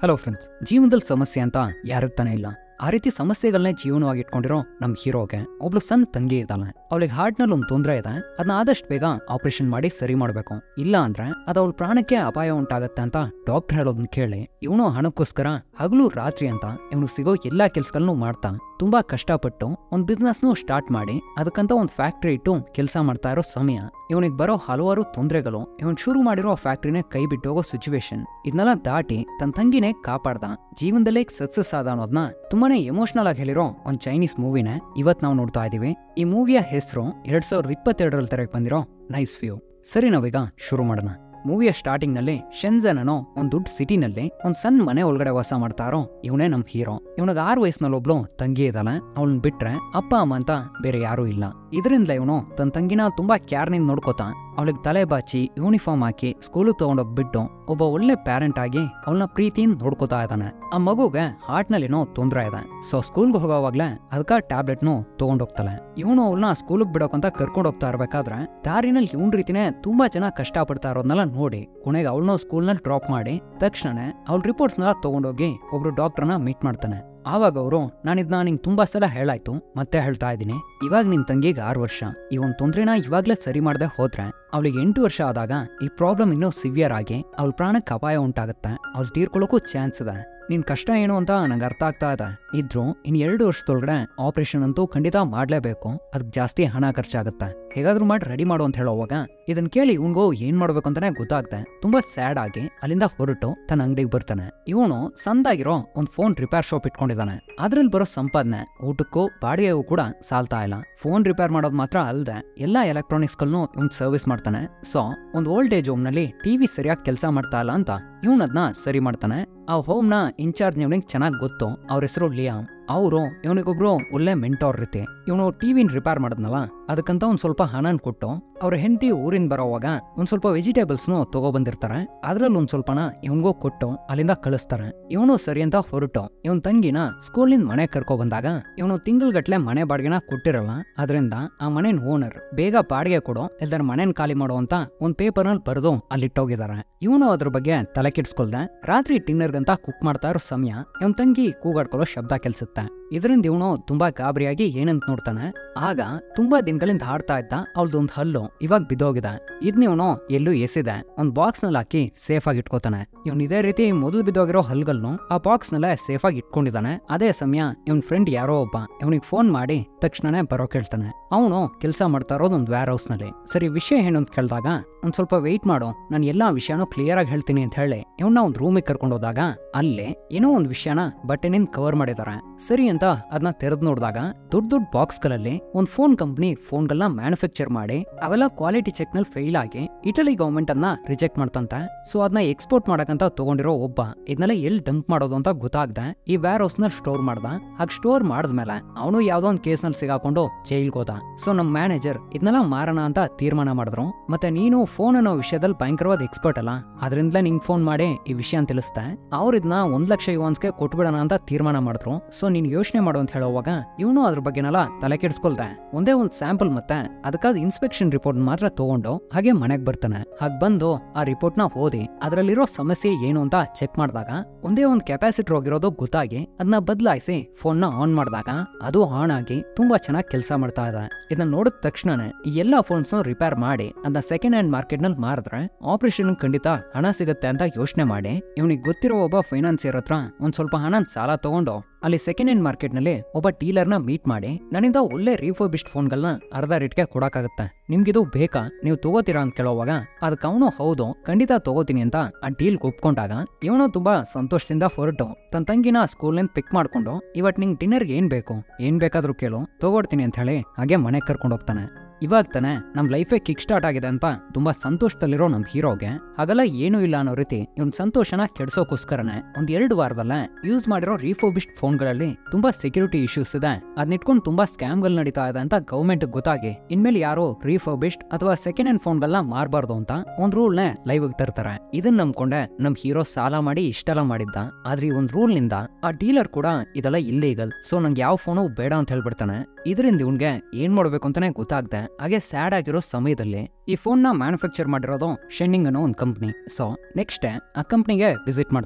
hello friends ಜೀವನದಲ್ಲಿ ಸಮಸ್ಯೆ ಅಂತ ಯಾರಿಗೆ ತಾನೇ ಇಲ್ಲ ಆ ರೀತಿ ಸಮಸ್ಯೆಗಳನ್ನೇ ಜೀವನವಾಗಿ ಇಟ್ಕೊಂಡಿರೋ ನಮ್ಮ ಹೀರೋಗೆ ಒಬ್ಳು ಸಣ್ಣ ತಂಗಿ ಇದ್ದಾಳೆ ಅವಳಿಗೆ ಹಾರ್ಟ್ನಲ್ಲಿ ಒಂದು ತೊಂದರೆ ಇದೆ ಅದನ್ನ ಆದಷ್ಟು ಬೇಗ ಆಪರೇಷನ್ ಮಾಡಿ ಸರಿ ಮಾಡಬೇಕು ಇಲ್ಲ ಅಂದ್ರೆ ಅದು ಅವಳ ಪ್ರಾಣಕ್ಕೆ ಅಪಾಯ ಉಂಟಾಗತ್ತೆ ಅಂತ ಡಾಕ್ಟರ್ ಹೇಳೋದನ್ನ ಕೇಳಿ ಇವನು ಹಣಕ್ಕೋಸ್ಕರ ಹಗಲು ರಾತ್ರಿ ಅಂತ ಇವನು ಸಿಗೋ ಎಲ್ಲಾ ಕೆಲ್ಸಗಳನ್ನೂ ಮಾಡ್ತಾ ತುಂಬಾ ಕಷ್ಟಪಟ್ಟು ಒಂದು ಬಿಸ್ನೆಸ್ನು ಸ್ಟಾರ್ಟ್ ಮಾಡಿ ಅದಕ್ಕಂತ ಒಂದು ಫ್ಯಾಕ್ಟ್ರಿ ಇಟ್ಟು ಕೆಲಸ ಮಾಡ್ತಾ ಇರೋ ಸಮಯ ಇವನಿಗೆ ಬರೋ ಹಲವಾರು ತೊಂದರೆಗಳು ಇವನ್ ಶುರು ಮಾಡಿರೋ ಫ್ಯಾಕ್ಟ್ರಿನೇ ಕೈ ಬಿಟ್ಟು ಹೋಗೋ ಸಿಚುವೇಶನ್ ಇದನ್ನೆಲ್ಲ ದಾಟಿ ತನ್ನ ತಂಗಿನೇ ಕಾಪಾಡ್ದ ಜೀವನದಲ್ಲೇ ಸಕ್ಸಸ್ ಆದ ಅನ್ನೋದನ್ನ ತುಂಬಾನೇ ಎಮೋಷನಲ್ ಆಗಿ ಹೇಳಿರೋ ಒಂದು ಚೈನೀಸ್ ಮೂವಿನೇ ಇವತ್ ನಾವು ನೋಡ್ತಾ ಇದೀವಿ ಈ ಮೂವಿಯ ಹೆಸರು ಎರಡ್ ಸಾವಿರದ ಇಪ್ಪತ್ತೆರಡರಲ್ಲಿ ತೆರೆಗೆ ಬಂದಿರೋ ನೈಸ್ ವ್ಯೂ ಸರಿ ನಾವೀಗ ಶುರು ಮಾಡೋಣ ಮೂವಿಯ ಸ್ಟಾರ್ಟಿಂಗ್ ನಲ್ಲಿ ಶೆನ್ಜನ್ ಅನ್ನೋ ಒಂದ್ ದೊಡ್ಡ ಸಿಟಿನಲ್ಲಿ ಒಂದ್ ಸಣ್ಣ ಮನೆ ಒಳಗಡೆ ವಾಸ ಮಾಡ್ತಾರೋ ಇವನೇ ನಮ್ ಹೀರೋ ಇವನಿಗೆ ಆರು ವಯಸ್ಸಿನಲ್ಲಿ ಒಬ್ಳು ತಂಗಿ ಇದ್ದಾಳೆ ಅವಳನ್ನ ಬಿಟ್ರೆ ಅಪ್ಪ ಅಮ್ಮ ಅಂತ ಬೇರೆ ಯಾರೂ ಇಲ್ಲ ಇದರಿಂದ ಇವನು ತನ್ನ ತಂಗಿನ ತುಂಬಾ ಕ್ಯಾರ್ನಿಂದ ನೋಡ್ಕೋತಾ ಅವಳಿಗೆ ತಲೆ ಬಾಚಿ ಯೂನಿಫಾರ್ಮ್ ಹಾಕಿ ಸ್ಕೂಲಿಗೆ ತಗೊಂಡೋಗ್ಬಿಟ್ಟು ಒಬ್ಬ ಒಳ್ಳೆ ಪ್ಯಾರೆಂಟ್ ಆಗಿ ಅವಳನ್ನ ಪ್ರೀತಿಯಿಂದ ನೋಡ್ಕೋತಾ ಇದ್ದಾನೆ ಆ ಮಗುಗೆ ಹಾರ್ಟ್ನಲ್ಲಿನೋ ತೊಂದರೆ ಇದೆ ಸೊ ಸ್ಕೂಲ್ಗೆ ಹೋಗೋವಾಗ್ಲೇ ಅದಕ್ಕ ಟ್ಯಾಬ್ಲೆಟ್ನು ತಗೊಂಡೋಗ್ತಾಳೆ ಇವನು ಅವಳನ್ನ ಸ್ಕೂಲಿಗೆ ಬಿಡೋಕಂತ ಕರ್ಕೊಂಡು ಹೋಗ್ತಾ ಇರ್ಬೇಕಾದ್ರೆ ದಾರಿನಲ್ಲಿ ಇವನ್ ರೀತಿನೇ ತುಂಬಾ ಜನ ಕಷ್ಟಪಡ್ತಾ ಇರೋದನ್ನೆಲ್ಲ ನೋಡಿ ಕೊನೆಗೆ ಅವಳನ್ನ ಸ್ಕೂಲ್ನಲ್ಲಿ ಡ್ರಾಪ್ ಮಾಡಿ ತಕ್ಷಣನೇ ಅವಳ ರಿಪೋರ್ಟ್ಸ್ನೆಲ್ಲ ತಗೊಂಡೋಗಿ ಒಬ್ರು ಡಾಕ್ಟರ್ನ ಮೀಟ್ ಮಾಡ್ತಾನೆ ಆವಾಗ ಅವರು ನಾನಿದ್ನ ನಿಂಗೆ ತುಂಬಾ ಸಲ ಹೇಳಾಯ್ತು ಮತ್ತೆ ಹೇಳ್ತಾ ಇದ್ದೀನಿ ಇವಾಗ ನಿನ್ ತಂಗಿಗೆ ಆರು ವರ್ಷ ಈ ಒಂದು ತೊಂದ್ರೆನ ಇವಾಗ್ಲೇ ಸರಿ ಮಾಡದೆ ಹೋದ್ರೆ ಅವಳಿಗೆ ಎಂಟು ವರ್ಷ ಆದಾಗ ಈ ಪ್ರಾಬ್ಲಮ್ ಇನ್ನೂ ಸಿವಿಯರ್ ಆಗಿ ಅವಳ ಪ್ರಾಣಕ್ಕೆ ಅಪಾಯ ಉಂಟಾಗುತ್ತೆ ಅವ್ಳು ತೀರ್ಕೊಳ್ಳೋಕ್ಕೂ ಚಾನ್ಸ್ ಇದೆ ನಿನ್ ಕಷ್ಟ ಏನು ಅಂತ ನಂಗೆ ಅರ್ಥ ಆಗ್ತಾ ಇದೆ ಇದ್ರು ಇನ್ ಎರಡು ವರ್ಷದೊಳಗಡೆ ಆಪರೇಷನ್ ಅಂತೂ ಖಂಡಿತ ಮಾಡ್ಲೇಬೇಕು ಅದಕ್ಕೆ ಜಾಸ್ತಿ ಹಣ ಖರ್ಚಾಗುತ್ತೆ ಹೇಗಾದ್ರೂ ಮಾಡಿ ರೆಡಿ ಮಾಡು ಅಂತ ಹೇಳೋವಾಗ ಇದನ್ ಕೇಳಿ ಇವನ್ಗೋ ಏನ್ ಮಾಡ್ಬೇಕು ಅಂತಾನೆ ಗೊತ್ತಾಗ್ದೆ ತುಂಬಾ ಸ್ಯಾಡ್ ಆಗಿ ಅಲ್ಲಿಂದ ಹೊರಟು ತನ್ನ ಅಂಗಡಿಗೆ ಬರ್ತಾನೆ ಇವನು ಸಂದಾಗಿರೋ ಒಂದ್ ಫೋನ್ ರಿಪೇರ್ ಶಾಪ್ ಇಟ್ಕೊಂಡಿದ್ದಾನೆ ಅದ್ರಲ್ಲಿ ಬರೋ ಸಂಪಾದನೆ ಊಟಕ್ಕೂ ಬಾಡಿಗೆಗೂ ಕೂಡ ಸಾಲ್ತಾ ಇಲ್ಲ ಫೋನ್ ರಿಪೇರ್ ಮಾಡೋದು ಮಾತ್ರ ಅಲ್ದೆ ಎಲ್ಲಾ ಎಲೆಕ್ಟ್ರಾನಿಕ್ಸ್ ಗಳನ್ನು ಇವ್ನ್ ಸರ್ವಿಸ್ ಮಾಡ್ತಾನೆ ಸೊ ಒಂದು ಓಲ್ಡ್ ಏಜ್ ಹೋಮ್ ನಲ್ಲಿ ಟಿವಿ ಸರಿಯಾಗಿ ಕೆಲಸ ಮಾಡ್ತಾ ಇಲ್ಲ ಅಂತ ಇವನದ್ನ ಸರಿ ಮಾಡ್ತಾನೆ ಆ ಹೋಮ್ ನ ಇನ್ಚಾರ್ಜ್ ಇವನಿಗೆ ಚೆನ್ನಾಗಿ ಗೊತ್ತು ಅವ್ರ ಹೆಸರು ಲಿಯಾಮ್ ಅವರು ಇವನಿಗೊಬ್ರು ಒಳ್ಳೆ ಮೆಂಟೋರ್ ರೀತಿ ಇವನು ಟಿವಿನ ರಿಪೇರ್ ಮಾಡಿದ್ನಲ್ಲ ಅದಕ್ಕಂತ ಒಂದ್ ಸ್ವಲ್ಪ ಹಣನ್ ಕೊಟ್ಟು ಅವ್ರ ಹೆಂಡತಿ ಊರಿಂದ ಬರೋವಾಗ ಒಂದ್ ಸ್ವಲ್ಪ ವೆಜಿಟೇಬಲ್ಸ್ನು ತಗೊಬಂದಿರ್ತಾರೆ ಅದ್ರಲ್ಲಿ ಒಂದ್ ಸ್ವಲ್ಪನ ಇವನ್ಗೂ ಕೊಟ್ಟು ಅಲ್ಲಿಂದ ಕಳಿಸ್ತಾರೆ ಇವನು ಸರಿ ಅಂತ ಹೊರಟು ಇವನ್ ತಂಗಿನ ಸ್ಕೂಲಿಂದ ಮನೆ ಕರ್ಕೊ ಬಂದಾಗ ಇವನು ತಿಂಗಳಗಟ್ಲೆ ಮನೆ ಬಾಡಿಗೆನ ಕೊಟ್ಟಿರಲ್ಲ ಅದರಿಂದ ಆ ಮನೆನ್ ಓನರ್ ಬೇಗ ಬಾಡಿಗೆ ಕೊಡು ಇಲ್ದಾರ ಮನೆನ್ ಖಾಲಿ ಮಾಡೋ ಅಂತ ಒಂದ್ ಪೇಪರ್ ನಲ್ಲಿ ಬರೆದು ಅಲ್ಲಿಟ್ಟೋಗಿದ್ದಾರೆ ಇವನು ಅದ್ರ ಬಗ್ಗೆ ತಲೆ ಕೆಡ್ಸ್ಕೊಳ್ದೆ ರಾತ್ರಿ ಡಿನ್ನರ್ಗಂತ ಕುಕ್ ಮಾಡ್ತಾ ಇರೋ ಸಮಯ ಇವನ್ ತಂಗಿ ಕೂಗಾಡ್ಕೊಳ್ಳೋ ಶಬ್ದ ಕೆಲ್ಸುತ್ತೆ ಇದರಿಂದ ಇವನು ತುಂಬಾ ಗಾಬರಿಯಾಗಿ ಏನಂತ ನೋಡ್ತಾನೆ ಆಗ ತುಂಬಾ ದಿನಗಳಿಂದ ಹಾಡ್ತಾ ಇದ್ದ ಅವಳ್ದೊಂದ್ ಹಲ್ಲು ಇವಾಗ ಬಿದ್ದೋಗಿದೆ ಇದ್ನ ಇವನು ಎಲ್ಲೂ ಎಸಿದೆ ಒಂದ್ ಬಾಕ್ಸ್ ನಲ್ಲಿ ಹಾಕಿ ಸೇಫ್ ಆಗಿ ಇಟ್ಕೋತಾನೆ ಇವನ್ ಇದೇ ರೀತಿ ಮೊದಲು ಬಿದ್ದೋಗಿರೋ ಹಲ್ಗಲ್ನು ಆ ಬಾಕ್ಸ್ ನಲ್ಲೇ ಸೇಫ್ ಆಗಿ ಇಟ್ಕೊಂಡಿದ್ದಾನೆ ಅದೇ ಸಮಯ ಇವನ್ ಫ್ರೆಂಡ್ ಯಾರೋ ಒಬ್ಬ ಇವನಿಗೆ ಫೋನ್ ಮಾಡಿ ತಕ್ಷಣನೇ ಬರೋ ಕೇಳ್ತಾನೆ ಅವನು ಕೆಲಸ ಮಾಡ್ತಾ ಇರೋದು ಒಂದು ವೇರ್ ಹೌಸ್ ನಲ್ಲಿ ಸರಿ ವಿಷಯ ಏನು ಅಂತ ಕೇಳಿದಾಗ ಒಂದ್ ಸ್ವಲ್ಪ ವೆಯ್ಟ್ ಮಾಡು ನಾನು ಎಲ್ಲಾ ವಿಷಯನೂ ಕ್ಲಿಯರ್ ಆಗಿ ಹೇಳ್ತೀನಿ ಅಂತ ಹೇಳಿ ಇವನ್ನ ಒಂದ್ ರೂಮಿಗೆ ಕರ್ಕೊಂಡು ಹೋದಾಗ ಅಲ್ಲೇ ಏನೋ ಒಂದ್ ವಿಷಯನ ಬಟ್ಟೆನಿಂದ ಕವರ್ ಮಾಡಿದಾರೆ ಸರಿ ಅಂತ ಅದನ್ನ ತೆರೆದು ನೋಡಿದಾಗ ದೊಡ್ಡ ದೊಡ್ಡ ಬಾಕ್ಸ್ ಗಳಲ್ಲಿ ಒಂದ್ ಫೋನ್ ಕಂಪ್ನಿ ಫೋನ್ಗಳನ್ನ ಮ್ಯಾನುಫ್ಯಾಕ್ಚರ್ ಮಾಡಿ ಅವೆಲ್ಲ ಕ್ವಾಲಿಟಿ ಚೆಕ್ ನಲ್ಲಿ ಫೇಲ್ ಆಗಿ ಇಟಲಿ ಗವರ್ಮೆಂಟ್ ಅನ್ನ ರಿಜೆಕ್ಟ್ ಮಾಡ್ತಂತೆ ಸೊ ಅದನ್ನ ಎಕ್ಸ್ಪೋರ್ಟ್ ಮಾಡಕಂತ ತಗೊಂಡಿರೋ ಒಬ್ಬ ಇದನ್ನೆಲ್ಲ ಎಲ್ಲಿ ಡಂಪ್ ಮಾಡೋದು ಅಂತ ಗೊತ್ತಾಗ್ದೆ ಈ ವ್ಯಾರ್ ಹೌಸ್ ನಲ್ಲಿ ಸ್ಟೋರ್ ಮಾಡ್ದ ಹಾಗೆ ಸ್ಟೋರ್ ಮಾಡಿದ್ಮೇಲೆ ಅವನು ಯಾವ್ದೋ ಒಂದು ಕೇಸ್ ನಲ್ಲಿ ಸಿಗಾಕೊಂಡು ಜೈಲ್ಗೆ ಹೋದ ಸೊ ನಮ್ ಮ್ಯಾನೇಜರ್ ಇದನ್ನೆಲ್ಲ ಮಾರೋಣ ಅಂತ ತೀರ್ಮಾನ ಮಾಡಿದ್ರು ಮತ್ತೆ ನೀನು ಫೋನ್ ಅನ್ನೋ ವಿಷಯದಲ್ಲಿ ಭಯಂಕರವಾದ ಎಕ್ಸ್ಪರ್ಟ್ ಅಲ್ಲ ಅದರಿಂದಲೇ ನಿಂಗ್ ಫೋನ್ ಮಾಡಿ ಈ ವಿಷಯ ತಿಳಿಸ್ದೆ ಅವ್ರು ಇದನ್ನ ಒಂದ್ ಲಕ್ಷ ಯುವಾನ್ಸ್ಗೆ ಕೊಟ್ಬಿಡೋಣ ಅಂತ ತೀರ್ಮಾನ ಮಾಡಿದ್ರು ಸೊ ನೀನ್ ಯೋಚನೆ ಮಾಡು ಅಂತ ಹೇಳೋವಾಗ ಇವನು ಅದ್ರ ಬಗ್ಗೆನೆಲ್ಲ ತಲೆ ಕೆಡಿಸ್ಕೊಳ್ದೆ ಒಂದೇ ಒಂದ್ ಸ್ಯಾಂಪಲ್ ಮತ್ತೆ ಅದಕ್ಕಾದ ಇನ್ಸ್ಪೆಕ್ಷನ್ ರಿಪೋರ್ಟ್ ಮಾತ್ರ ತಗೊಂಡು ಹಾಗೆ ಮನೆಗ್ ಬರ್ತಾನೆ ಹಾಗೆ ಬಂದು ಆ ರಿಪೋರ್ಟ್ ನ ಓದಿ ಅದರಲ್ಲಿರೋ ಸಮಸ್ಯೆ ಏನು ಅಂತ ಚೆಕ್ ಮಾಡಿದಾಗ ಒಂದೇ ಒಂದ್ ಕೆಪಾಸಿಟರ್ ಹೋಗಿರೋದು ಗೊತ್ತಾಗಿ ಅದನ್ನ ಬದಲಾಯಿಸಿ ಫೋನ್ ನ ಆನ್ ಮಾಡಿದಾಗ ಅದು ಆನ್ ಆಗಿ ತುಂಬಾ ಚೆನ್ನಾಗಿ ಕೆಲಸ ಮಾಡ್ತಾ ಇದೆ ಇದನ್ನ ನೋಡಿದ ತಕ್ಷಣನೇ ಈ ಎಲ್ಲಾ ಫೋನ್ಸ್ ರಿಪೇರ್ ಮಾಡಿ ಅದನ್ನ ಸೆಕೆಂಡ್ ಹ್ಯಾಂಡ್ ಮಾರ್ಕೆಟ್ ನಲ್ಲಿ ಮಾರಿದ್ರೆ ಆಪರೇಷನ್ ಖಂಡಿತ ಹಣ ಸಿಗುತ್ತೆ ಅಂತ ಯೋಚನೆ ಮಾಡಿ ಇವನಿಗೆ ಗೊತ್ತಿರೋ ಒಬ್ಬ ಫೈನಾನ್ಸಿಯರ್ ಹತ್ರ ಒಂದ್ ಸ್ವಲ್ಪ ಹಣ ಸಾಲ ತಗೊಂಡು ಅಲ್ಲಿ ಸೆಕೆಂಡ್ ಹ್ಯಾಂಡ್ ಮಾರ್ಕೆಟ್ ನಲ್ಲಿ ಒಬ್ಬ ಡೀಲರ್ನ ಮೀಟ್ ಮಾಡಿ ನನ್ನಿಂದ ಒಳ್ಳೆ ರೀಫರ್ಬಿಸ್ಟ್ ಫೋನ್ಗಳನ್ನ ಅರ್ಧ ರೇಟ್ಗೆ ಕೊಡಕ್ಕಾಗತ್ತೆ ನಿಮ್ಗಿದು ಬೇಕಾ ನೀವು ತಗೋತೀರಾ ಅಂತ ಕೇಳೋವಾಗ ಅದಕ್ಕೆ ಅವನು ಹೌದು ಖಂಡಿತ ತಗೋತೀನಿ ಅಂತ ಆ ಡೀಲ್ ಒಪ್ಕೊಂಡಾಗ ಇವನು ತುಂಬಾ ಸಂತೋಷದಿಂದ ಹೊರಟು ತನ್ನ ತಂಗಿನ ಸ್ಕೂಲ್ನಿಂದ ಪಿಕ್ ಮಾಡ್ಕೊಂಡು ಇವತ್ತು ನಿಂಗೆ ಡಿನ್ನರ್ಗೆ ಏನ್ ಬೇಕು ಏನ್ ಬೇಕಾದ್ರೂ ಕೇಳು ತಗೊಡ್ತೀನಿ ಅಂತ ಹೇಳಿ ಹಾಗೆ ಮನೆಗೆ ಕರ್ಕೊಂಡು ಹೋಗ್ತಾನೆ ಇವಾಗ ತಾನೆ ನಮ್ ಲೈಫೇ ಕಿಕ್ ಸ್ಟಾರ್ಟ್ ಆಗಿದೆ ಅಂತ ತುಂಬಾ ಸಂತೋಷದಲ್ಲಿರೋ ನಮ್ ಹೀರೋಗೆ ಹಾಗೆಲ್ಲ ಏನೂ ಇಲ್ಲ ಅನ್ನೋ ರೀತಿ ಇವನ್ ಸಂತೋಷನ ಕೆಡ್ಸೋಕೋಸ್ಕರನೇ ಒಂದ್ ಎರಡು ವಾರದಲ್ಲೇ ಯೂಸ್ ಮಾಡಿರೋ ರೀಫೋಬಿಸ್ಟ್ ಫೋನ್ಗಳಲ್ಲಿ ತುಂಬಾ ಸೆಕ್ಯೂರಿಟಿ ಇಶ್ಯೂಸ್ ಇದೆ ಅದನ್ನ ಇಟ್ಕೊಂಡು ತುಂಬಾ ಸ್ಕ್ಯಾಮ್ಗಳು ನಡೀತಾ ಇದೆ ಅಂತ ಗೌರ್ಮೆಂಟ್ ಗೊತ್ತಾಗಿ ಇನ್ಮೇಲೆ ಯಾರು ರೀಫೋಬಿಸ್ಟ್ ಅಥವಾ ಸೆಕೆಂಡ್ ಹ್ಯಾಂಡ್ ಫೋನ್ಗಳನ್ನ ಮಾರಬಾರ್ದು ಅಂತ ಒಂದ್ ರೂಲ್ ನೇ ಲೈವ್ ತರ್ತಾರೆ ಇದನ್ನ ನಂಬ್ಕೊಂಡೆ ನಮ್ ಹೀರೋ ಸಾಲ ಮಾಡಿ ಇಷ್ಟೆಲ್ಲ ಮಾಡಿದ್ದ ಆದ್ರೆ ಈ ಒಂದ್ ರೂಲ್ ನಿಂದ ಆ ಡೀಲರ್ ಕೂಡ ಇದೆಲ್ಲ ಇಲ್ಲೀಗಲ್ ಸೊ ನಂಗೆ ಯಾವ ಫೋನು ಬೇಡ ಅಂತ ಹೇಳ್ಬಿಡ್ತಾನೆ ಇದರಿಂದ ಇವ್ನ್ಗೆ ಏನ್ ಮಾಡ್ಬೇಕು ಅಂತಾನೆ ಗೊತ್ತಾಗ್ದೆ ಹಾಗೆ ಸ್ಯಾಡ್ ಆಗಿರೋ ಸಮಯದಲ್ಲಿ ಈ ಫೋನ್ನ ಮ್ಯಾನುಫ್ಯಾಕ್ಚರ್ ಮಾಡಿರೋದು ಶೆನ್ನಿಂಗ್ ಅನ್ನೋ ಒಂದು ಕಂಪ್ನಿ ಸೊ ನೆಕ್ಸ್ಟ್ ಆ ಕಂಪ್ನಿಗೆ ವಿಸಿಟ್ ಮಾಡ್ತಾನೆ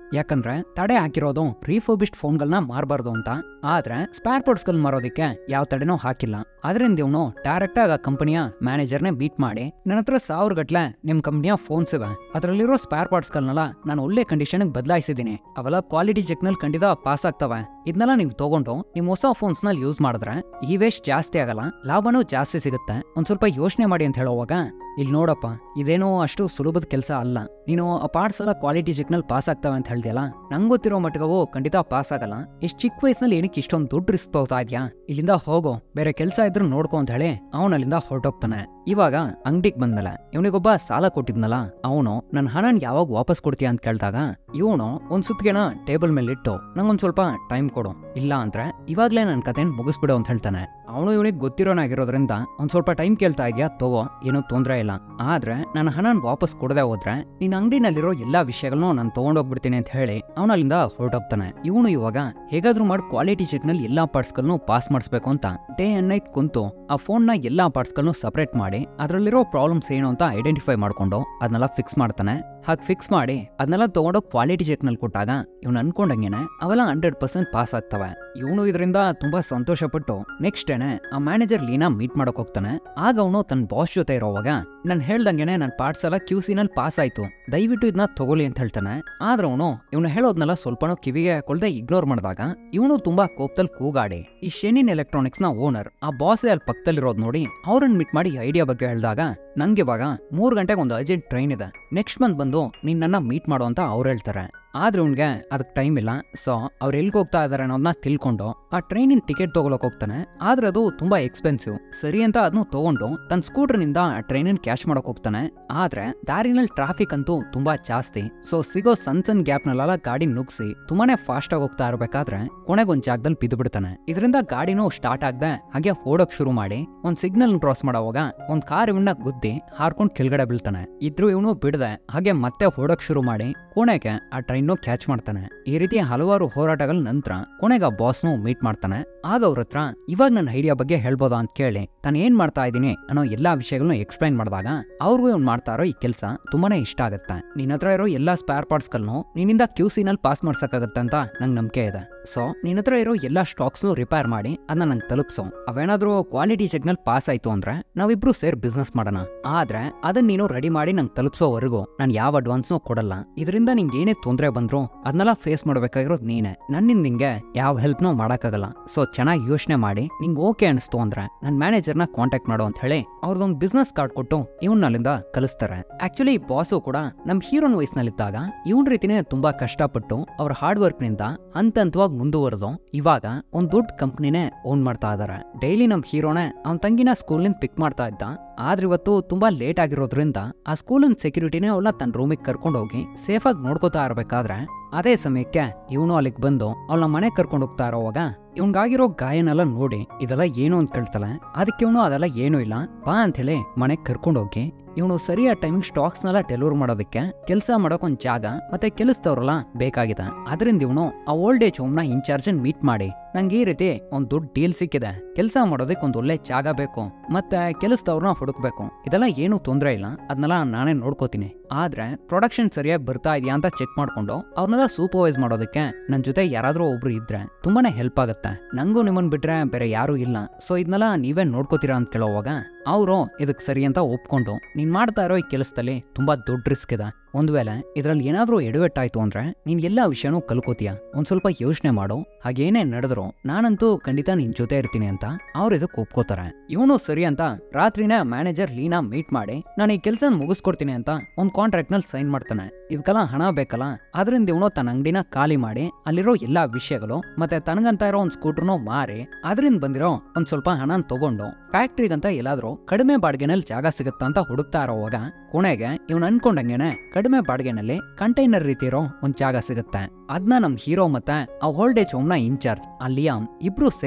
ಯಾಕಂದ್ರೆ ತಡೆ ಹಾಕಿರೋದು ರೀಫರ್ಬಿಸ್ಟ್ ಫೋನ್ಗಳನ್ನ ಮಾರಬಾರ್ದು ಅಂತ ಆದ್ರೆ ಸ್ಪೇರ್ ಪಾರ್ಟ್ಸ್ಗಳನ್ನ ಮಾರೋದಕ್ಕೆ ಯಾವ ತಡೆನೂ ಹಾಕಿಲ್ಲ ಅದರಿಂದ ಇವನು ಡೈರೆಕ್ಟ್ ಆಗಿ ಆ ಕಂಪನಿಯ ಮ್ಯಾನೇಜರ್ನೇ ಬೀಟ್ ಮಾಡಿ ನನ್ನ ಹತ್ರ ಸಾವಿರ ಗಟ್ಲೆ ನಿಮ್ ಕಂಪ್ನಿಯ ಫೋನ್ಸ್ ಇವೆ ಅದರಲ್ಲಿರೋ ಸ್ಪೇರ್ ಪಾರ್ಟ್ಸ್ಗಳನ್ನೆಲ್ಲ ನಾನು ಒಳ್ಳೆ ಕಂಡೀಷನ್ಗೆ ಬದಲಾಯಿಸಿದ್ದೀನಿ ಅವೆಲ್ಲ ಕ್ವಾಲಿಟಿ ಚೆಕ್ನಲ್ಲಿ ಖಂಡಿತ ಪಾಸ್ ಆಗ್ತವೆ ಇದನ್ನೆಲ್ಲ ನೀವು ತಗೊಂಡು ನಿಮ್ ಹೊಸ ಫೋನ್ಸ್ ನಲ್ಲಿ ಯೂಸ್ ಮಾಡಿದ್ರೆ ಈ ವೇಸ್ಟ್ ಜಾಸ್ತಿ ಆಗಲ್ಲ ಲಾಭನೂ ಜಾಸ್ತಿ ಸಿಗುತ್ತೆ ಒಂದ್ ಸ್ವಲ್ಪ ಯೋಚನೆ ಮಾಡಿ ಅಂತ ಹೇಳೋವಾಗ ಇಲ್ಲಿ ನೋಡಪ್ಪ ಇದೇನೋ ಅಷ್ಟು ಸುಲಭದ ಕೆಲಸ ಅಲ್ಲ ನೀನು ಆ ಪಾರ್ಟ್ಸ್ ಎಲ್ಲ ಕ್ವಾಲಿಟಿ ಚೆಕ್ನಲ್ಲಿ ಪಾಸ್ ಆಗ್ತವೆ ಅಂತ ಹೇಳ್ತೀಯಲ್ಲ ನಂಗೆ ಗೊತ್ತಿರೋ ಮಟ್ಟಿಗವು ಖಂಡಿತ ಪಾಸ್ ಆಗಲ್ಲ ಇಷ್ಟು ಚಿಕ್ಕ ವಯಸ್ಸಿನಲ್ಲಿ ಏನಕ್ಕೆ ಇಷ್ಟೊಂದು ದುಡ್ಡು ರಿಸ್ಕ್ ತಗೋತಾ ಇದ್ಯಾ ಇಲ್ಲಿಂದ ಹೋಗೋ ಬೇರೆ ಕೆಲಸ ಇದ್ರು ನೋಡ್ಕೊ ಅಂತ ಹೇಳಿ ಅವನು ಅಲ್ಲಿಂದ ಹೊರಟೋಗ್ತಾನೆ ಇವಾಗ ಅಂಗಡಿಗೆ ಬಂದ್ಮೇಲೆ ಇವನಿಗೊಬ್ಬ ಸಾಲ ಕೊಟ್ಟಿದ್ನಲ್ಲ ಅವನು ನನ್ನ ಹಣನ್ ಯಾವಾಗ ವಾಪಸ್ ಕೊಡ್ತೀಯ ಅಂತ ಕೇಳಿದಾಗ ಇವನು ಒಂದ್ ಸುತ್ತಿಗೆನ ಟೇಬಲ್ ಮೇಲೆ ಇಟ್ಟು ನಂಗೊಂದ್ ಸ್ವಲ್ಪ ಟೈಮ್ ಕೊಡು ಇಲ್ಲ ಅಂದ್ರೆ ಇವಾಗ್ಲೇ ನನ್ನ ಕತೆನ್ ಮುಗಿಸ್ಬಿಡು ಅಂತ ಹೇಳ್ತಾನೆ ಅವನು ಇವನಿಗೆ ಗೊತ್ತಿರೋನಾಗಿರೋದ್ರಿಂದ ಒಂದ್ ಸ್ವಲ್ಪ ಟೈಮ್ ಕೇಳ್ತಾ ಇದೆಯಾ ತಗೋ ಏನೂ ತೊಂದರೆ ಇಲ್ಲ ಆದ್ರೆ ನನ್ನ ಹಣನ್ ವಾಪಸ್ ಕೊಡದೆ ಹೋದ್ರೆ ನಿನ್ನ ಅಂಗಡಿನಲ್ಲಿರೋ ಎಲ್ಲಾ ವಿಷಯಗಳನ್ನು ನಾನು ತಗೊಂಡೋಗ್ಬಿಡ್ತೀನಿ ಅಂತ ಹೇಳಿ ಅವನು ಅಲ್ಲಿಂದ ಹೊರಟೋಗ್ತಾನೆ ಇವನು ಇವಾಗ ಹೇಗಾದ್ರೂ ಮಾಡಿ ಕ್ವಾಲಿಟಿ ಚೆಕ್ ನಲ್ಲಿ ಎಲ್ಲಾ ಪಾರ್ಟ್ಸ್ಗಳನ್ನು ಪಾಸ್ ಮಾಡಿಸ್ಬೇಕು ಅಂತ ಡೇ ಅಂಡ್ ನೈಟ್ ಕುಂತು ಆ ಫೋನ್ ನ ಎಲ್ಲಾ ಪಾರ್ಟ್ಸ್ಗಳನ್ನು ಸಪರೇಟ್ ಮಾಡಿ ಅದರಲ್ಲಿರೋ ಪ್ರಾಬ್ಲಮ್ಸ್ ಏನು ಅಂತ ಐಡೆಂಟಿಫೈ ಮಾಡ್ಕೊಂಡು ಅದನ್ನೆಲ್ಲ ಫಿಕ್ಸ್ ಮಾಡ್ತಾನೆ ಹಾಗೆ ಫಿಕ್ಸ್ ಮಾಡಿ ಅದನ್ನೆಲ್ಲ ತಗೊಂಡೋಗಿ ಕ್ವಾಲಿಟಿ ಚೆಕ್ ನಲ್ಲಿ ಕೊಟ್ಟಾಗ ಇವ್ನು ಅನ್ಕೊಂಡಂಗೆನೆ ಅವೆಲ್ಲ ಹಂಡ್ರೆಡ್ ಪರ್ಸೆಂಟ್ ಪಾಸ್ ಆಗ್ತವೆ ಇವನು ಇದರಿಂದ ತುಂಬಾ ಸಂತೋಷಪಟ್ಟು ನೆಕ್ಸ್ಟ್ ಡೇನೆ ಆ ಮ್ಯಾನೇಜರ್ ಲೀನಾ ಮೀಟ್ ಮಾಡಕ್ ಹೋಗ್ತಾನೆ ಆಗ ಅವನು ತನ್ನ ಬಾಸ್ ಜೊತೆ ಇರೋವಾಗ ನಾನು ಹೇಳ್ದಂಗೆನೆ ನನ್ನ ಪಾರ್ಟ್ಸ್ ಎಲ್ಲ ಕ್ಯೂ ನಲ್ಲಿ ಪಾಸ್ ಆಯ್ತು ದಯವಿಟ್ಟು ಇದನ್ನ ತಗೊಳ್ಳಿ ಅಂತ ಹೇಳ್ತಾನೆ ಆದ್ರೆ ಅವನು ಇವನು ಹೇಳೋದ್ನೆಲ್ಲ ಸ್ವಲ್ಪನೂ ಕಿವಿಗೆ ಹಾಕೊಳ್ದೆ ಇಗ್ನೋರ್ ಮಾಡಿದಾಗ ಇವನು ತುಂಬಾ ಕೋಪದಲ್ಲಿ ಕೂಗಾಡಿ ಈ ಶೆನಿನ್ ಎಲೆಕ್ಟ್ರಾನಿಕ್ಸ್ ನ ಓನರ್ ಆ ಬಾಸೇ ಅಲ್ಲಿ ಪಕ್ಕದಲ್ಲಿರೋದು ನೋಡಿ ಅವ್ರನ್ನ ಮೀಟ್ ಮಾಡಿ ಐಡಿಯಾ ಬಗ್ಗೆ ಹೇಳಿದಾಗ ನಂಗೆ ಇವಾಗ ಮೂರ್ ಗಂಟೆಗೆ ಒಂದು ಅರ್ಜೆಂಟ್ ಟ್ರೈನ್ ಇದೆ ನೆಕ್ಸ್ಟ್ ಮಂತ್ ಬಂದು ನೀನ್ ನನ್ನ ಮೀಟ್ ಮಾಡು ಅಂತ ಅವ್ರು ಹೇಳ್ತಾರೆ ಆದ್ರೆ ಅವ್ನಿಗೆ ಅದಕ್ಕೆ ಟೈಮ್ ಇಲ್ಲ ಸೊ ಅವ್ರು ಎಲ್ಲಿಗೆ ಹೋಗ್ತಾ ಇದಾರೆ ಅನ್ನೋದನ್ನ ತಿಳ್ಕೊಂಡು ಆ ಟ್ರೈನಿನ ಟಿಕೆಟ್ ತಗೊಳಕ್ ಹೋಗ್ತಾನೆ ಆದ್ರೆ ಅದು ತುಂಬಾ ಎಕ್ಸ್ಪೆನ್ಸಿವ್ ಸರಿ ಅಂತ ಅದನ್ನು ತಗೊಂಡು ತನ್ನ ಸ್ಕೂಟರ್ನಿಂದ ಆ ಟ್ರೈನಿನ ಕ್ಯಾಶ್ ಮಾಡಕ್ ಹೋಗ್ತಾನೆ ಆದ್ರೆ ದಾರಿನಲ್ಲಿ ಟ್ರಾಫಿಕ್ ಅಂತೂ ತುಂಬಾ ಜಾಸ್ತಿ ಸೊ ಸಿಗೋ ಸಣ್ಣ ಸಣ್ಣ ಗ್ಯಾಪ್ನಲ್ಲೆಲ್ಲ ಗಾಡಿ ನುಗ್ಸಿ ತುಂಬಾನೇ ಫಾಸ್ಟ್ ಆಗಿ ಹೋಗ್ತಾ ಇರ್ಬೇಕಾದ್ರೆ ಕೊನೆಗೆ ಒಂದ್ ಜಾಗದಲ್ಲಿ ಬಿದ್ದು ಬಿಡ್ತಾನೆ ಇದರಿಂದ ಗಾಡಿನೂ ಸ್ಟಾರ್ಟ್ ಆಗದೆ ಹಾಗೆ ಓಡೋಕ್ ಶುರು ಮಾಡಿ ಒಂದ್ ಸಿಗ್ನಲ್ ಕ್ರಾಸ್ ಮಾಡೋವಾಗ ಒಂದ್ ಕಾರ್ ಇವನ್ನ ಗುದ್ದಿ ಹಾರ್ಕೊಂಡ್ ಕೆಳಗಡೆ ಬೀಳ್ತಾನೆ ಇದ್ರು ಇವನು ಬಿಡದೆ ಹಾಗೆ ಮತ್ತೆ ಓಡೋಕ್ ಶುರು ಮಾಡಿ ಕೊನೆಗೆ ಆ ಟ್ರೈನ್ ಕ್ಯಾಚ್ ಮಾಡ್ತಾನೆ ಈ ರೀತಿ ಹಲವಾರು ಹೋರಾಟಗಳ ನಂತರ ಕೊನೆಗೆ ಆ ಬಾಸ್ನು ಮೀಟ್ ಮಾಡ್ತಾನೆ ಆಗ ಅವ್ರ ಹತ್ರ ಇವಾಗ ನನ್ನ ಐಡಿಯಾ ಬಗ್ಗೆ ಹೇಳ್ಬೋದಾ ಅಂತ ಕೇಳಿ ತಾನು ಏನ್ ಮಾಡ್ತಾ ಇದ್ದೀನಿ ಅನ್ನೋ ಎಲ್ಲಾ ವಿಷಯಗಳನ್ನ ಎಕ್ಸ್ಪ್ಲೈನ್ ಮಾಡಿದಾಗ ಅವ್ರಿಗೂ ಇವ್ನು ಮಾಡ್ತಾ ಇರೋ ಈ ಕೆಲಸ ತುಂಬಾನೇ ಇಷ್ಟ ಆಗುತ್ತೆ ನಿನ್ನ ಹತ್ರ ಇರೋ ಎಲ್ಲಾ ಸ್ಪೇರ್ ಪಾರ್ಟ್ಸ್ಗಳನ್ನು ನಿನ್ನಿಂದ ಕ್ಯೂ ನಲ್ಲಿ ಪಾಸ್ ಮಾಡ್ಸಕ್ಕಾಗತ್ತೆ ಅಂತ ನಂಗೆ ನಂಬಿಕೆ ಇದೆ ಸೊ ನಿನ್ನ ಹತ್ರ ಇರೋ ಎಲ್ಲಾ ಸ್ಟಾಕ್ಸ್ನು ರಿಪೇರ್ ಮಾಡಿ ಅದನ್ನ ನಂಗೆ ತಲುಪ್ಸೋ ಅವೇನಾದ್ರೂ ಕ್ವಾಲಿಟಿ ಚೆಕ್ನಲ್ಲಿ ಪಾಸ್ ಆಯ್ತು ಅಂದ್ರೆ ನಾವಿಬ್ರು ಸೇರ್ ಬಿಸ್ನೆಸ್ ಮಾಡೋಣ ಆದ್ರೆ ಅದನ್ನ ನೀನು ರೆಡಿ ಮಾಡಿ ನಂಗೆ ತಲುಪ್ಸೋವರೆಗೂ ನಾನು ಯಾವ ಅಡ್ವಾನ್ಸ್ನೂ ಕೊಡಲ್ಲ ಇದರಿಂದ ನಿಂಗೆ ಏನೇ ತೊಂದರೆ ಬಂದ್ರು ಅದನ್ನೆಲ್ಲ ಫೇಸ್ ಮಾಡ್ಬೇಕಾಗಿರೋದು ನೀನೆ ನನ್ನಿಂದ ನಿಂಗೆ ಯಾವ ಹೆಲ್ಪ್ನೂ ಮಾಡೋಕ್ಕಾಗಲ್ಲ ಸೊ ಚೆನ್ನಾಗಿ ಯೋಚನೆ ಮಾಡಿ ನಿಂಗೆ ಓಕೆ ಅನಿಸ್ತು ಅಂದ್ರೆ ನನ್ನ ಮ್ಯಾನೇಜರ್ನ ಕಾಂಟ್ಯಾಕ್ಟ್ ಮಾಡು ಅಂತ ಹೇಳಿ ಅವ್ರದೊಂದು ಬಿಸ್ನೆಸ್ ಕಾರ್ಡ್ ಕೊಟ್ಟು ಇವನ್ ಅಲ್ಲಿಂದ ಕಲಿಸ್ತಾರೆ ಆಕ್ಚುಲಿ ಈ ಬಾಸು ಕೂಡ ನಮ್ ಹೀರೋನ್ ವಯಸ್ಸಿನಲ್ಲಿದ್ದಾಗ ಇವನ್ ರೀತಿನೇ ತುಂಬಾ ಕಷ್ಟಪಟ್ಟು ಅವ್ರ ಹಾರ್ಡ್ ವರ್ಕ್ ನಿಂದ ಹಂತ ಹಂತವಾಗಿ ಮುಂದುವರೆದು ಇವಾಗ ಒಂದ್ ದೊಡ್ಡ ಕಂಪ್ನಿನೇ ಓನ್ ಮಾಡ್ತಾ ಇದಾರೆ ಡೈಲಿ ನಮ್ ಹೀರೋನೇ ಅವನ್ ತಂಗಿನ ಸ್ಕೂಲಿಂದ ಪಿಕ್ ಮಾಡ್ತಾ ಇದ್ದ ಆದ್ರೆ ಇವತ್ತು ತುಂಬಾ ಲೇಟ್ ಆಗಿರೋದ್ರಿಂದ ಆ ಸ್ಕೂಲಿನ ಸೆಕ್ಯೂರಿಟಿನೇ ಅವಳ ತನ್ನ ರೂಮಿಗೆ ಕರ್ಕೊಂಡು ಹೋಗಿ ಸೇಫಾಗಿ ನೋಡ್ಕೋತಾ ಇರ್ಬೇಕಾದ್ರೆ ಅದೇ ಸಮಯಕ್ಕೆ ಇವನು ಅಲ್ಲಿಗೆ ಬಂದು ಅವಳ ಮನೆ ಕರ್ಕೊಂಡು ಹೋಗ್ತಾ ಇರೋವಾಗ ಇವ್ನಿಗಾಗಿರೋ ಗಾಯನೆಲ್ಲ ನೋಡಿ ಇದೆಲ್ಲ ಏನು ಅಂತ ಕೇಳ್ತಾಳೆ ಅದಕ್ಕೆ ಇವನು ಅದೆಲ್ಲ ಏನೂ ಇಲ್ಲ ಬಾ ಅಂತ ಹೇಳಿ ಮನೆಗೆ ಕರ್ಕೊಂಡು ಹೋಗಿ ಇವನು ಸರಿಯಾದ ಟೈಮಿಂಗ್ ಸ್ಟಾಕ್ಸ್ನೆಲ್ಲ ಡೆಲಿವರ್ ಮಾಡೋದಕ್ಕೆ ಕೆಲಸ ಮಾಡೋಕ್ ಒಂದ್ ಜಾಗ ಮತ್ತೆ ಕೆಲಸದವ್ರಲ್ಲ ಬೇಕಾಗಿದೆ ಅದರಿಂದ ಇವನು ಆ ಓಲ್ಡ್ ಏಜ್ ಹೋಮ್ನ ಇನ್ಚಾರ್ಜ್ ಮೀಟ್ ಮಾಡಿ ನಂಗೆ ಈ ರೀತಿ ಒಂದ್ ದೊಡ್ಡ ಡೀಲ್ ಸಿಕ್ಕಿದೆ ಕೆಲಸ ಮಾಡೋದಕ್ಕೆ ಒಂದ್ ಒಳ್ಳೆ ಜಾಗ ಬೇಕು ಮತ್ತೆ ಕೆಲಸದವ್ರನ್ನ ಹುಡುಕ್ಬೇಕು ಇದೆಲ್ಲ ಏನು ತೊಂದರೆ ಇಲ್ಲ ಅದನ್ನೆಲ್ಲ ನಾನೇ ನೋಡ್ಕೋತೀನಿ ಆದ್ರೆ ಪ್ರೊಡಕ್ಷನ್ ಸರಿಯಾಗಿ ಬರ್ತಾ ಇದೆಯಾ ಅಂತ ಚೆಕ್ ಮಾಡ್ಕೊಂಡು ಅವ್ರನ್ನೆಲ್ಲ ಸೂಪರ್ವೈಸ್ ಮಾಡೋದಕ್ಕೆ ನನ್ನ ಜೊತೆ ಯಾರಾದ್ರೂ ಒಬ್ರು ಇದ್ರೆ ತುಂಬಾನೇ ಹೆಲ್ಪ್ ಆಗುತ್ತೆ ನಂಗೂ ನಿಮ್ಮನ್ ಬಿಟ್ರೆ ಬೇರೆ ಯಾರೂ ಇಲ್ಲ ಸೊ ಇದನ್ನೆಲ್ಲ ನೀವೇ ನೋಡ್ಕೋತೀರಾ ಅಂತ ಕೇಳೋವಾಗ ಅವರು ಇದಕ್ಕೆ ಸರಿ ಅಂತ ಒಪ್ಕೊಂಡು ನೀನ್ ಮಾಡ್ತಾ ಇರೋ ಈ ಕೆಲಸದಲ್ಲಿ ತುಂಬಾ ದೊಡ್ಡ ರಿಸ್ಕ್ ಇದೆ ಒಂದ್ ವೇಳೆ ಇದ್ರಲ್ಲಿ ಏನಾದ್ರೂ ಎಡವೆಟ್ಟಾಯ್ತು ಅಂದ್ರೆ ನೀನ್ ಎಲ್ಲಾ ವಿಷಯನೂ ಕಲ್ಕೋತೀಯ ಒಂದ್ ಸ್ವಲ್ಪ ಯೋಚನೆ ಮಾಡು ಹಾಗೇನೇ ನಡೆದ್ರು ನಾನಂತೂ ಖಂಡಿತ ನಿನ್ ಜೊತೆ ಇರ್ತೀನಿ ಅಂತ ಅವ್ರು ಇದಕ್ಕೆ ಒಪ್ಕೋತಾರೆ ಇವನು ಸರಿ ಅಂತ ರಾತ್ರಿನೇ ಮ್ಯಾನೇಜರ್ ಲೀನಾ ಮೀಟ್ ಮಾಡಿ ನಾನು ಈ ಕೆಲಸ ಮುಗಿಸ್ಕೊಡ್ತೀನಿ ಅಂತ ಒಂದ್ ಕಾಂಟ್ರಾಕ್ಟ್ ನಲ್ಲಿ ಸೈನ್ ಮಾಡ್ತಾನೆ ಇದಕ್ಕೆಲ್ಲ ಹಣ ಬೇಕಲ್ಲ ಅದರಿಂದ ಇವನು ತನ್ನ ಅಂಗಡಿನ ಖಾಲಿ ಮಾಡಿ ಅಲ್ಲಿರೋ ಎಲ್ಲಾ ವಿಷಯಗಳು ಮತ್ತೆ ತನಗಂತ ಇರೋ ಒಂದ್ ಸ್ಕೂಟರ್ನು ಮಾರಿ ಅದರಿಂದ ಬಂದಿರೋ ಒಂದ್ ಸ್ವಲ್ಪ ಹಣನ ತಗೊಂಡು ಫ್ಯಾಕ್ಟ್ರಿಗಂತ ಎಲ್ಲಾದ್ರೂ ಕಡಿಮೆ ಬಾಡಿಗೆನಲ್ಲಿ ಜಾಗ ಸಿಗುತ್ತಾ ಅಂತ ಹುಡುಕ್ತಾ ಇರೋವಾಗ ಕೊನೆಗೆ ಇವ್ನು ಅನ್ಕೊಂಡಂಗೆನೆ ಕಡಿಮೆ ಬಾಡಿಗೆನಲ್ಲಿ ಕಂಟೈನರ್ ರೀತಿ ಇರೋ ಒಂದ್ ಜಾಗ ಸಿಗುತ್ತೆ ಅದನ್ನ ನಮ್ ಹೀರೋ ಮತ್ತೆ ಆ ಓಲ್ಡ್ ಏಜ್ ಹೋಮ್ನ ಇನ್ಚಾರ್ಜ್ ಆ ಲಿಯಾಮ್ ಇಬ್ರು ಸೇರಿ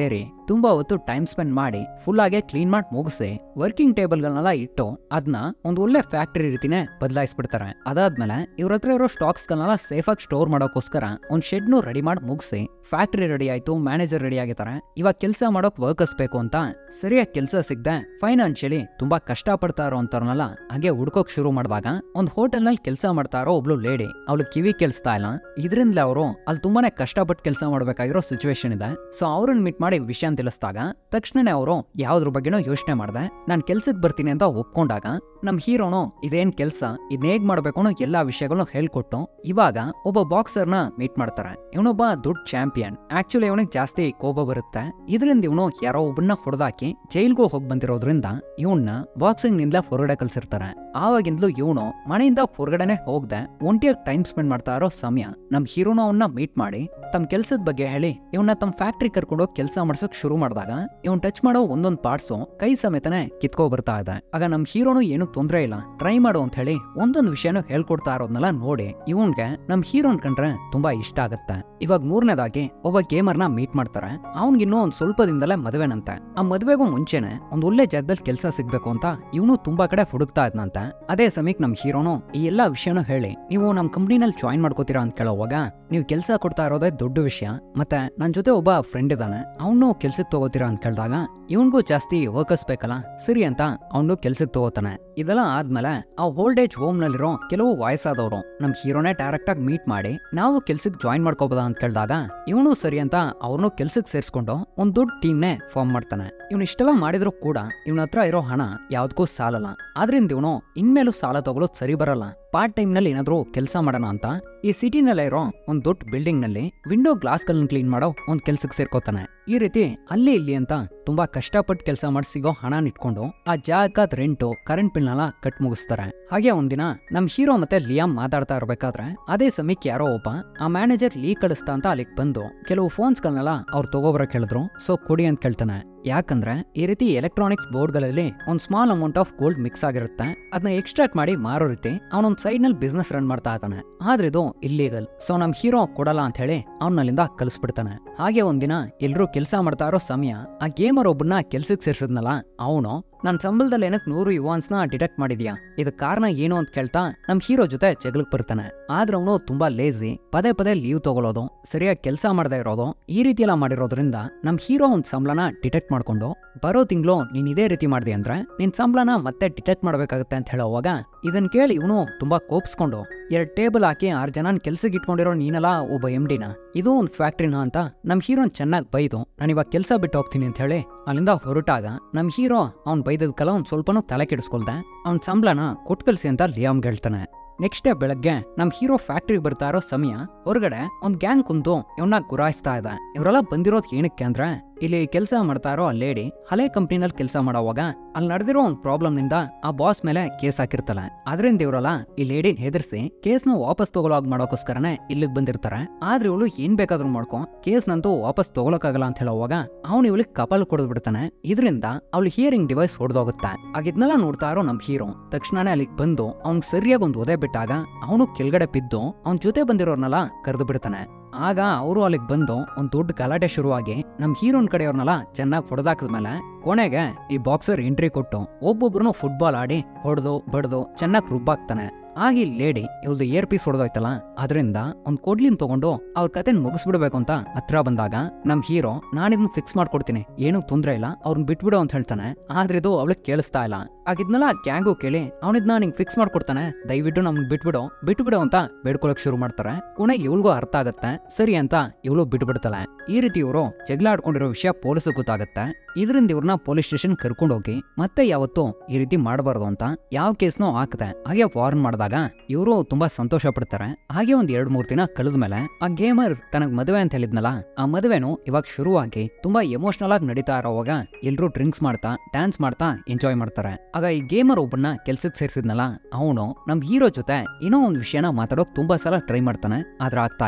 ತುಂಬಾ ಹೊತ್ತು ಟೈಮ್ ಸ್ಪೆಂಡ್ ಮಾಡಿ ಫುಲ್ ಆಗಿ ಕ್ಲೀನ್ ಮಾಡಿ ಮುಗಿಸಿ ವರ್ಕಿಂಗ್ ಟೇಬಲ್ಗಳನ್ನೆಲ್ಲ ಇಟ್ಟು ಅದನ್ನ ಒಂದು ಒಳ್ಳೆ ಫ್ಯಾಕ್ಟರಿ ರೀತಿನೇ ಬದಲಾಯಿಸ್ಬಿಡ್ತಾರೆ ಅದಾದ್ಮೇಲೆ ಇವ್ರ ಹತ್ರ ಇರೋ ಸ್ಟಾಕ್ಸ್ಗಳನ್ನೆಲ್ಲ ಸೇಫ್ ಆಗಿ ಸ್ಟೋರ್ ಮಾಡೋಕ್ಕೋಸ್ಕರ ಒಂದು ಶೆಡ್ನು ರೆಡಿ ಮಾಡಿ ಮುಗಿಸಿ ಫ್ಯಾಕ್ಟರಿ ರೆಡಿ ಆಯ್ತು ಮ್ಯಾನೇಜರ್ ರೆಡಿ ಆಗಿದ್ದಾರೆ ಇವಾಗ ಕೆಲಸ ಮಾಡೋಕ್ ವರ್ಕರ್ಸ್ ಬೇಕು ಅಂತ ಸರಿಯಾಗಿ ಕೆಲಸ ಸಿಗದೆ ಫೈನಾನ್ಷಿಯಲಿ ತುಂಬಾ ಕಷ್ಟ ಪಡ್ತಾ ಇರೋ ಅಂತವ್ರನ್ನೆಲ್ಲ ಹಾಗೆ ಹುಡ್ಕೋಕ್ ಶುರು ಮಾಡಿದಾಗ ಒಂದು ಹೋಟೆಲ್ ನಲ್ಲಿ ಕೆಲಸ ಮಾಡ್ತಾ ಇರೋ ಒಬ್ಳು ಲೇಡಿ ಅವಳು ಕಿವಿ ಕೇಳಿಸ್ತಾ ಇಲ್ಲ ಇದರಿಂದಲೇ ಅವರು ಅಲ್ಲಿ ತುಂಬಾನೇ ಕಷ್ಟಪಟ್ಟು ಕೆಲಸ ಮಾಡಬೇಕಾಗಿರೋ ಸಿಚುವೇಶನ್ ಇದೆ ಸೊ ಅವ್ರನ್ನ ಮೀಟ್ ಮಾಡಿ ವಿಷಯ ತಿಳಿಸಿದಾಗ ತಕ್ಷಣನೇ ಅವರು ಯಾವ್ದ್ರ ಬಗ್ಗೆನೋ ಯೋಚನೆ ಮಾಡಿದೆ ನಾನು ಕೆಲ್ಸಕ್ಕೆ ಬರ್ತೀನಿ ಅಂತ ಒಪ್ಕೊಂಡಾಗ ನಮ್ ಹೀರೋನು ಇದೇನ್ ಕೆಲ್ಸ ಇದ್ ಹೇಗ್ ಮಾಡ್ಬೇಕು ಅನ್ನೋ ಎಲ್ಲಾ ವಿಷಯಗಳನ್ನ ಹೇಳ್ಕೊಟ್ಟು ಇವಾಗ ಒಬ್ಬ ಬಾಕ್ಸರ್ನ ಮೀಟ್ ಮಾಡ್ತಾರೆ ಇವನೊಬ್ಬ ದೊಡ್ಡ ಚಾಂಪಿಯನ್ ಆಕ್ಚುಲಿ ಇವನಿಗೆ ಜಾಸ್ತಿ ಕೋಪ ಬರುತ್ತೆ ಇದರಿಂದ ಇವನು ಯಾರೋ ಒಬ್ಬನ್ನ ಹೊಡೆದಾಕಿ ಜೈಲ್ಗೂ ಹೋಗಿ ಬಂದಿರೋದ್ರಿಂದ ಇವನ್ನ ಬಾಕ್ಸಿಂಗ್ ನಿಂದ ಹೊರಗಡೆ ಕಲ್ಸಿರ್ತಾರೆ ಆವಾಗಿಂದಲೂ ಇವನು ಮನೆಯಿಂದ ಹೊರಗಡೆನೆ ಹೋಗ್ದೆ ಒಂಟಿಯಾಗಿ ಟೈಮ್ ಸ್ಪೆಂಡ್ ಮಾಡ್ತಾ ಇರೋ ಸಮಯ ನಮ್ ಹೀರೋನ ಅವನ್ನ ಮೀಟ್ ಮಾಡಿ ತಮ್ಮ ಕೆಲ್ಸದ ಬಗ್ಗೆ ಹೇಳಿ ಇವನ್ನ ತಮ್ಮ ಫ್ಯಾಕ್ಟ್ರಿ ಕರ್ಕೊಂಡು ಕೆಲಸ ಮಾಡ್ಸೋಕ್ ಶುರು ಮಾಡಿದಾಗ ಇವನ್ ಟಚ್ ಮಾಡೋ ಒಂದೊಂದ್ ಪಾರ್ಟ್ಸು ಕೈ ಸಮೇತನೆ ಕಿತ್ಕೋ ಬರ್ತಾ ಇದೆ ಆಗ ನಮ್ ಹೀರೋನು ಏನು ತೊಂದ್ರೆ ಇಲ್ಲ ಟ್ರೈ ಮಾಡು ಅಂತ ಹೇಳಿ ಒಂದೊಂದು ವಿಷಯನೂ ಹೇಳ್ಕೊಡ್ತಾ ಇರೋದ್ನೆಲ್ಲ ನೋಡಿ ಇವನ್ಗೆ ನಮ್ ಹೀರೋನ್ ಕಂಡ್ರೆ ತುಂಬಾ ಇಷ್ಟ ಆಗುತ್ತೆ ಇವಾಗ ಮೂರನೇದಾಗಿ ಒಬ್ಬ ಗೇಮರ್ನ ಮೀಟ್ ಮಾಡ್ತಾರೆ ಅವ್ನ್ಗಿನ್ನೂ ಒಂದ್ ಸ್ವಲ್ಪ ದಿನದಲ್ಲೇ ಮದುವೆನಂತೆ ಆ ಮದುವೆಗೂ ಮುಂಚೆನೆ ಒಂದ್ ಒಳ್ಳೆ ಜಾಗದಲ್ಲಿ ಕೆಲಸ ಸಿಗ್ಬೇಕು ಅಂತ ಇವನು ತುಂಬಾ ಕಡೆ ಹುಡುಕ್ತಾ ಇದ್ನಂತೆ ಅದೇ ಸಮಯಕ್ಕೆ ನಮ್ ಹೀರೋನು ಈ ಎಲ್ಲಾ ವಿಷಯನೂ ಹೇಳಿ ನೀವು ನಮ್ ಕಂಪ್ನಿನಲ್ಲಿ ಜಾಯಿನ್ ಮಾಡ್ಕೋತೀರಾ ಅಂತ ಕೇಳೋವಾಗ ನೀವು ಕೆಲಸ ಕೊಡ್ತಾ ಇರೋದೇ ದೊಡ್ಡ ವಿಷಯ ಮತ್ತೆ ನನ್ ಜೊತೆ ಒಬ್ಬ ಫ್ರೆಂಡ್ ಇದ್ದಾನೆ ಅವನು ಕೆಲ್ಸಕ್ಕೆ ತಗೋತೀರಾ ಅಂತ ಕೇಳಿದಾಗ ಇವನ್ಗೂ ಜಾಸ್ತಿ ವರ್ಕರ್ಸ್ ಬೇಕಲ್ಲ ಸರಿ ಅಂತ ಅವನು ಕೆಲ್ಸಕ್ಕೆ ತಗೋತಾನೆ ಇದೆಲ್ಲ ಆದ್ಮೇಲೆ ಆ ಓಲ್ಡ್ ಏಜ್ ಹೋಮ್ ನಲ್ಲಿರೋ ಕೆಲವು ವಯಸ್ಸಾದವರು ನಮ್ ಹೀರೋನೇ ಡೈರೆಕ್ಟ್ ಆಗಿ ಮೀಟ್ ಮಾಡಿ ನಾವು ಕೆಲ್ಸಕ್ಕೆ ಜಾಯಿನ್ ಮಾಡ್ಕೋಬೋದಾ ಅಂತ ಕೇಳಿದಾಗ ಇವನು ಸರಿ ಅಂತ ಅವ್ರನ್ನು ಕೆಲ್ಸಕ್ಕೆ ಸೇರಿಸ್ಕೊಂಡು ಒಂದ್ ದೊಡ್ಡ ಟೀಮ್ನೇ ಫಾರ್ಮ್ ಮಾಡ್ತಾನೆ ಇವ್ನು ಇಷ್ಟೆಲ್ಲ ಮಾಡಿದ್ರು ಕೂಡ ಇವನ ಹತ್ರ ಇರೋ ಹಣ ಯಾವ್ದಕ್ಕೂ ಸಾಲಲ್ಲ ಆದ್ರಿಂದ ಇವನು ಇನ್ಮೇಲೂ ಸಾಲ ತಗೊಳ್ಳೋದು ಸರಿ ಬರಲ್ಲ ಪಾರ್ಟ್ ಟೈಮ್ ನಲ್ಲಿ ಏನಾದ್ರೂ ಕೆಲಸ ಮಾಡೋಣ ಅಂತ ಈ ಸಿಟಿನಲ್ಲೇ ಇರೋ ಒಂದ್ ದೊಡ್ಡ ಬಿಲ್ಡಿಂಗ್ ನಲ್ಲಿ ವಿಂಡೋ ಗ್ಲಾಸ್ ಗಳನ್ನ ಕ್ಲೀನ್ ಮಾಡೋ ಒಂದ್ ಕೆಲ್ಸಕ್ಕೆ ಸೇರ್ಕೋತಾನೆ ಈ ರೀತಿ ಅಲ್ಲಿ ಇಲ್ಲಿ ಅಂತ ತುಂಬಾ ಕಷ್ಟಪಟ್ಟು ಕೆಲಸ ಮಾಡಿ ಸಿಗೋ ಹಣ ಇಟ್ಕೊಂಡು ಆ ಜಾಗದ ರೆಂಟು ಕರೆಂಟ್ ಬಿಲ್ನೆಲ್ಲ ಕಟ್ ಮುಗಿಸ್ತಾರೆ ಹಾಗೆ ಒಂದಿನ ನಮ್ ಹೀರೋ ಮತ್ತೆ ಲಿಯಾಮ್ ಮಾತಾಡ್ತಾ ಇರ್ಬೇಕಾದ್ರೆ ಅದೇ ಸಮಯಕ್ಕೆ ಯಾರೋ ಒಬ್ಬ ಆ ಮ್ಯಾನೇಜರ್ ಲೀ ಕಳಿಸ್ತಾ ಅಂತ ಅಲ್ಲಿಗೆ ಬಂದು ಕೆಲವು ಫೋನ್ಸ್ಗಳನ್ನೆಲ್ಲ ಅವ್ರು ತಗೋಬರಕ್ ಹೇಳಿದ್ರು ಸೊ ಕೊಡಿ ಅಂತ ಕೇಳ್ತಾನೆ ಯಾಕಂದ್ರೆ ಈ ರೀತಿ ಎಲೆಕ್ಟ್ರಾನಿಕ್ಸ್ ಬೋರ್ಡ್ಗಳಲ್ಲಿ ಒಂದು small amount of gold mix ಆಗಿರುತ್ತೆ ಅದನ್ನ ಎಕ್ಸ್ಟ್ರಾಕ್ಟ್ ಮಾಡಿ ಮಾರೋ ರೀತಿ ಅವನೊಂದ್ ಸೈಡ್ ನಲ್ಲಿ ಬಿಸ್ನೆಸ್ ರನ್ ಮಾಡ್ತಾ ಇದ್ದಾನೆ ಆದ್ರೆ ಇದು ಇಲ್ಲೀಗಲ್ ಸೊ ನಮ್ ಹೀರೋ ಕೊಡಲ್ಲ ಅಂತ ಹೇಳಿ ಅವ್ನಲ್ಲಿಂದ ಕಲಿಸ್ಬಿಡ್ತಾನೆ ಹಾಗೆ ಒಂದಿನ ಎಲ್ರೂ ಕೆಲಸ ಮಾಡ್ತಾ ಇರೋ ಸಮಯ ಆ ಗೇಮರ್ ಒಬ್ಬನ್ನ ಕೆಲ್ಸಕ್ಕೆ ಸೇರ್ಸಿದ್ನಲ್ಲ ಅವನು ನನ್ನ ಸಂಬಳದಲ್ಲಿ ಏನಕ್ಕೆ ನೂರು ಯುವಾನ್ಸ್ನ ಡಿಟೆಕ್ಟ್ ಮಾಡಿದ್ಯಾ ಇದಕ್ ಕಾರಣ ಏನು ಅಂತ ಕೇಳ್ತಾ ನಮ್ ಹೀರೋ ಜೊತೆ ಜಗಳಕ್ ಬರ್ತಾನೆ ಆದ್ರೆ ಅವನು ತುಂಬಾ ಲೇಜಿ ಪದೇ ಪದೇ ಲೀವ್ ತಗೊಳ್ಳೋದು ಸರಿಯಾಗಿ ಕೆಲಸ ಮಾಡದೇ ಇರೋದು ಈ ರೀತಿ ಎಲ್ಲ ಮಾಡಿರೋದ್ರಿಂದ ನಮ್ ಹೀರೋ ಒಂದ್ ಸಂಬಳನ ಡಿಟೆಕ್ಟ್ ಮಾಡ್ಕೊಂಡು ಬರೋ ತಿಂಗಳು ನೀನ್ ಇದೇ ರೀತಿ ಮಾಡ್ದೆ ಅಂದ್ರೆ ನಿನ್ ಸಂಬಳನ ಮತ್ತೆ ಡಿಟೆಕ್ಟ್ ಮಾಡ್ಬೇಕಾಗತ್ತೆ ಅಂತ ಹೇಳೋವಾಗ ಇದನ್ ಕೇಳಿ ಇವನು ತುಂಬಾ ಕೋಪ್ಸ್ಕೊಂಡು ಎರಡ್ ಟೇಬಲ್ ಹಾಕಿ ಆರ್ ಜನ ಕೆಲ್ಸಕ್ಕೆ ಇಟ್ಕೊಂಡಿರೋ ನೀನಲ್ಲ ಒಬ್ಬ ಎಂ ಡಿನ ಇದು ಒಂದು ಫ್ಯಾಕ್ಟ್ರಿನ ಅಂತ ನಮ್ ಹೀರೋನ್ ಚೆನ್ನಾಗಿ ಬೈದು ನಾನು ಇವಾಗ ಕೆಲಸ ಬಿಟ್ಟು ಹೋಗ್ತೀನಿ ಅಂತ ಹೇಳಿ ಅಲ್ಲಿಂದ ಹೊರಟಾಗ ನಮ್ ಹೀರೋ ಅವ್ನ್ ಬೈದದ್ಕಲ್ಲ ಒಂದ್ ಸ್ವಲ್ಪನೂ ತಲೆ ಕೆಡಿಸ್ಕೊಳ್ದೆ ಅವ್ನ್ ಸಂಬಳನ ಕೊಟ್ಟು ಕಳ್ಸಿ ಅಂತ ಲಿಯಾಮ್ಗೆ ಹೇಳ್ತಾನೆ ನೆಕ್ಸ್ಟ್ ಡೇ ಬೆಳಗ್ಗೆ ನಮ್ ಹೀರೋ ಫ್ಯಾಕ್ಟ್ರಿಗೆ ಬರ್ತಾ ಇರೋ ಸಮಯ ಹೊರಗಡೆ ಒಂದ್ ಗ್ಯಾಂಗ್ ಕುಂತು ಇವನ್ನ ಗುರಾಯಿಸ್ತಾ ಇದೆ ಇವರೆಲ್ಲ ಬಂದಿರೋದ್ ಏನಕ್ಕೆ ಅಂದ್ರೆ ಇಲ್ಲಿ ಕೆಲಸ ಮಾಡ್ತಾ ಇರೋ ಆ ಲೇಡಿ ಹಳೆ ಕಂಪ್ನಿನಲ್ಲಿ ಕೆಲಸ ಮಾಡೋವಾಗ ಅಲ್ಲಿ ನಡೆದಿರೋ ಒಂದು ಪ್ರಾಬ್ಲಮ್ ನಿಂದ ಆ ಬಾಸ್ ಮೇಲೆ ಕೇಸ್ ಹಾಕಿರ್ತಾಳೆ ಅದರಿಂದ ಇವರಲ್ಲ ಈ ಲೇಡಿ ಹೆದರ್ಸಿ ಕೇಸ್ನ ವಾಪಸ್ ತಗೊಳೋಗ್ ಮಾಡೋಕೋಸ್ಕರನೇ ಇಲ್ಲಿಗೆ ಬಂದಿರ್ತಾರೆ ಆದ್ರೆ ಇವಳು ಏನ್ ಬೇಕಾದ್ರೂ ಮಾಡ್ಕೊ ಕೇಸ್ನಂತೂ ವಾಪಸ್ ತಗೊಳಕ್ಕಾಗಲ್ಲ ಅಂತ ಹೇಳೋವಾಗ ಅವ್ನು ಇವಳಿಗೆ ಕಪಲ್ ಕೊಡದ್ ಬಿಡ್ತಾನೆ ಇದರಿಂದ ಅವಳು ಹಿಯರಿಂಗ್ ಡಿವೈಸ್ ಹೊಡೆದೋಗುತ್ತೆ ಆಗಿದ್ನೆಲ್ಲ ನೋಡ್ತಾ ಇರೋ ನಮ್ ಹೀರೋ ತಕ್ಷಣನೇ ಅಲ್ಲಿಗೆ ಬಂದು ಅವ್ನ್ ಸರಿಯಾಗಿ ಒಂದು ಒದೆ ಬಿಟ್ಟಾಗ ಅವನು ಕೆಳಗಡೆ ಬಿದ್ದು ಅವನ್ ಜೊತೆ ಬಂದಿರೋರ್ನೆಲ್ಲ ಕರೆದು ಬಿಡ್ತಾನೆ ಆಗ ಅವರು ಅಲ್ಲಿಗೆ ಬಂದು ಒಂದ್ ದೊಡ್ಡ ಗಲಾಟೆ ಶುರುವಾಗಿ ನಮ್ ಹೀರೋನ್ ಕಡೆಯವ್ರನ್ನೆಲ್ಲ ಚೆನ್ನಾಗಿ ಹೊಡೆದಾಕಿದ್ಮೇಲೆ ಕೊನೆಗೆ ಈ ಬಾಕ್ಸರ್ ಎಂಟ್ರಿ ಕೊಟ್ಟು ಒಬ್ಬೊಬ್ರು ಫುಟ್ಬಾಲ್ ಆಡಿ ಹೊಡೆದು ಬಡ್ದು ಚೆನ್ನಾಗಿ ರುಬ್ಬಾಕ್ತಾನೆ ಆಗ ಈ ಲೇಡಿ ಇವ್ದು ಏರ್ ಪೀಸ್ ಹೊಡೆದೋಯ್ತಲ್ಲ ಅದರಿಂದ ಒಂದ್ ಕೊಡ್ಲಿನ್ ತಗೊಂಡು ಅವ್ರ ಕತೆ ಮುಗಿಸ್ಬಿಡ್ಬೇಕು ಅಂತ ಹತ್ರ ಬಂದಾಗ ನಮ್ ಹೀರೋ ನಾನಿದ್ನ ಫಿಕ್ಸ್ ಮಾಡ್ಕೊಡ್ತೀನಿ ಏನೂ ತೊಂದ್ರೆ ಇಲ್ಲ ಅವ್ರನ್ನ ಬಿಟ್ಬಿಡು ಅಂತ ಹೇಳ್ತಾನೆ ಆದ್ರೆ ಇದು ಅವಳಿಗೆ ಕೇಳಿಸ್ತಾ ಇಲ್ಲ ಆಗಿದ್ನೆಲ್ಲ ಗ್ಯಾಂಗು ಕೇಳಿ ಅವನಿದ್ನ ನಿಂಗೆ ಫಿಕ್ಸ್ ಮಾಡ್ಕೊಡ್ತಾನೆ ದಯವಿಟ್ಟು ನಮ್ಗೆ ಬಿಟ್ಬಿಡು ಬಿಟ್ಬಿಡು ಅಂತ ಬೇಡ್ಕೊಳಕ್ ಶುರು ಮಾಡ್ತಾರೆ ಕೊನೆಗೆ ಇವಳಿಗೂ ಅರ್ಥ ಆಗತ್ತೆ ಸರಿ ಅಂತ ಇವಳು ಬಿಟ್ಬಿಡ್ತಾಳೆ ಈ ರೀತಿ ಇವರು ಜಗಳ ಆಡ್ಕೊಂಡಿರೋ ವಿಷಯ ಪೊಲೀಸ್ ಗೊತ್ತಾಗತ್ತೆ ಇದರಿಂದ ಇವ್ರನ್ನ ಪೊಲೀಸ್ ಸ್ಟೇಷನ್ ಕರ್ಕೊಂಡು ಹೋಗಿ ಮತ್ತೆ ಯಾವತ್ತು ಈ ರೀತಿ ಮಾಡಬಾರ್ದು ಅಂತ ಯಾವ ಕೇಸ್ನೋ ಹಾಕದೆ ಹಾಗೆ ವಾರ್ನ್ ಮಾಡಿದಾಗ ಇವರು ತುಂಬಾ ಸಂತೋಷ ಪಡ್ತಾರೆ ಹಾಗೆ ಒಂದ್ ಎರಡ್ ಮೂರ್ ದಿನ ಕಳೆದ ಮೇಲೆ ಆ ಗೇಮರ್ ತನಗ್ ಮದುವೆ ಅಂತ ಹೇಳಿದ್ನಲ್ಲ ಆ ಮದುವೆನು ಇವಾಗ ಶುರುವಾಗಿ ತುಂಬಾ ಎಮೋಷನಲ್ ಆಗಿ ನಡೀತಾ ಇರೋವಾಗ ಎಲ್ರು ಡ್ರಿಂಕ್ಸ್ ಮಾಡ್ತಾ ಡ್ಯಾನ್ಸ್ ಮಾಡ್ತಾ ಎಂಜಾಯ್ ಮಾಡ್ತಾರೆ ಆಗ ಈ ಗೇಮರ್ ಒಬ್ಬನ್ನ ಕೆಲ್ಸಕ್ಕೆ ಸೇರಿಸಿದ್ನಲ್ಲ ಅವನು ನಮ್ ಹೀರೋ ಜೊತೆ ಏನೋ ಒಂದ್ ವಿಷಯನ ಮಾತಾಡೋಕ್ ತುಂಬಾ ಸಲ ಟ್ರೈ ಮಾಡ್ತಾನೆ ಆದ್ರೆ ಆಗ್ತಾ ಇಲ್ಲ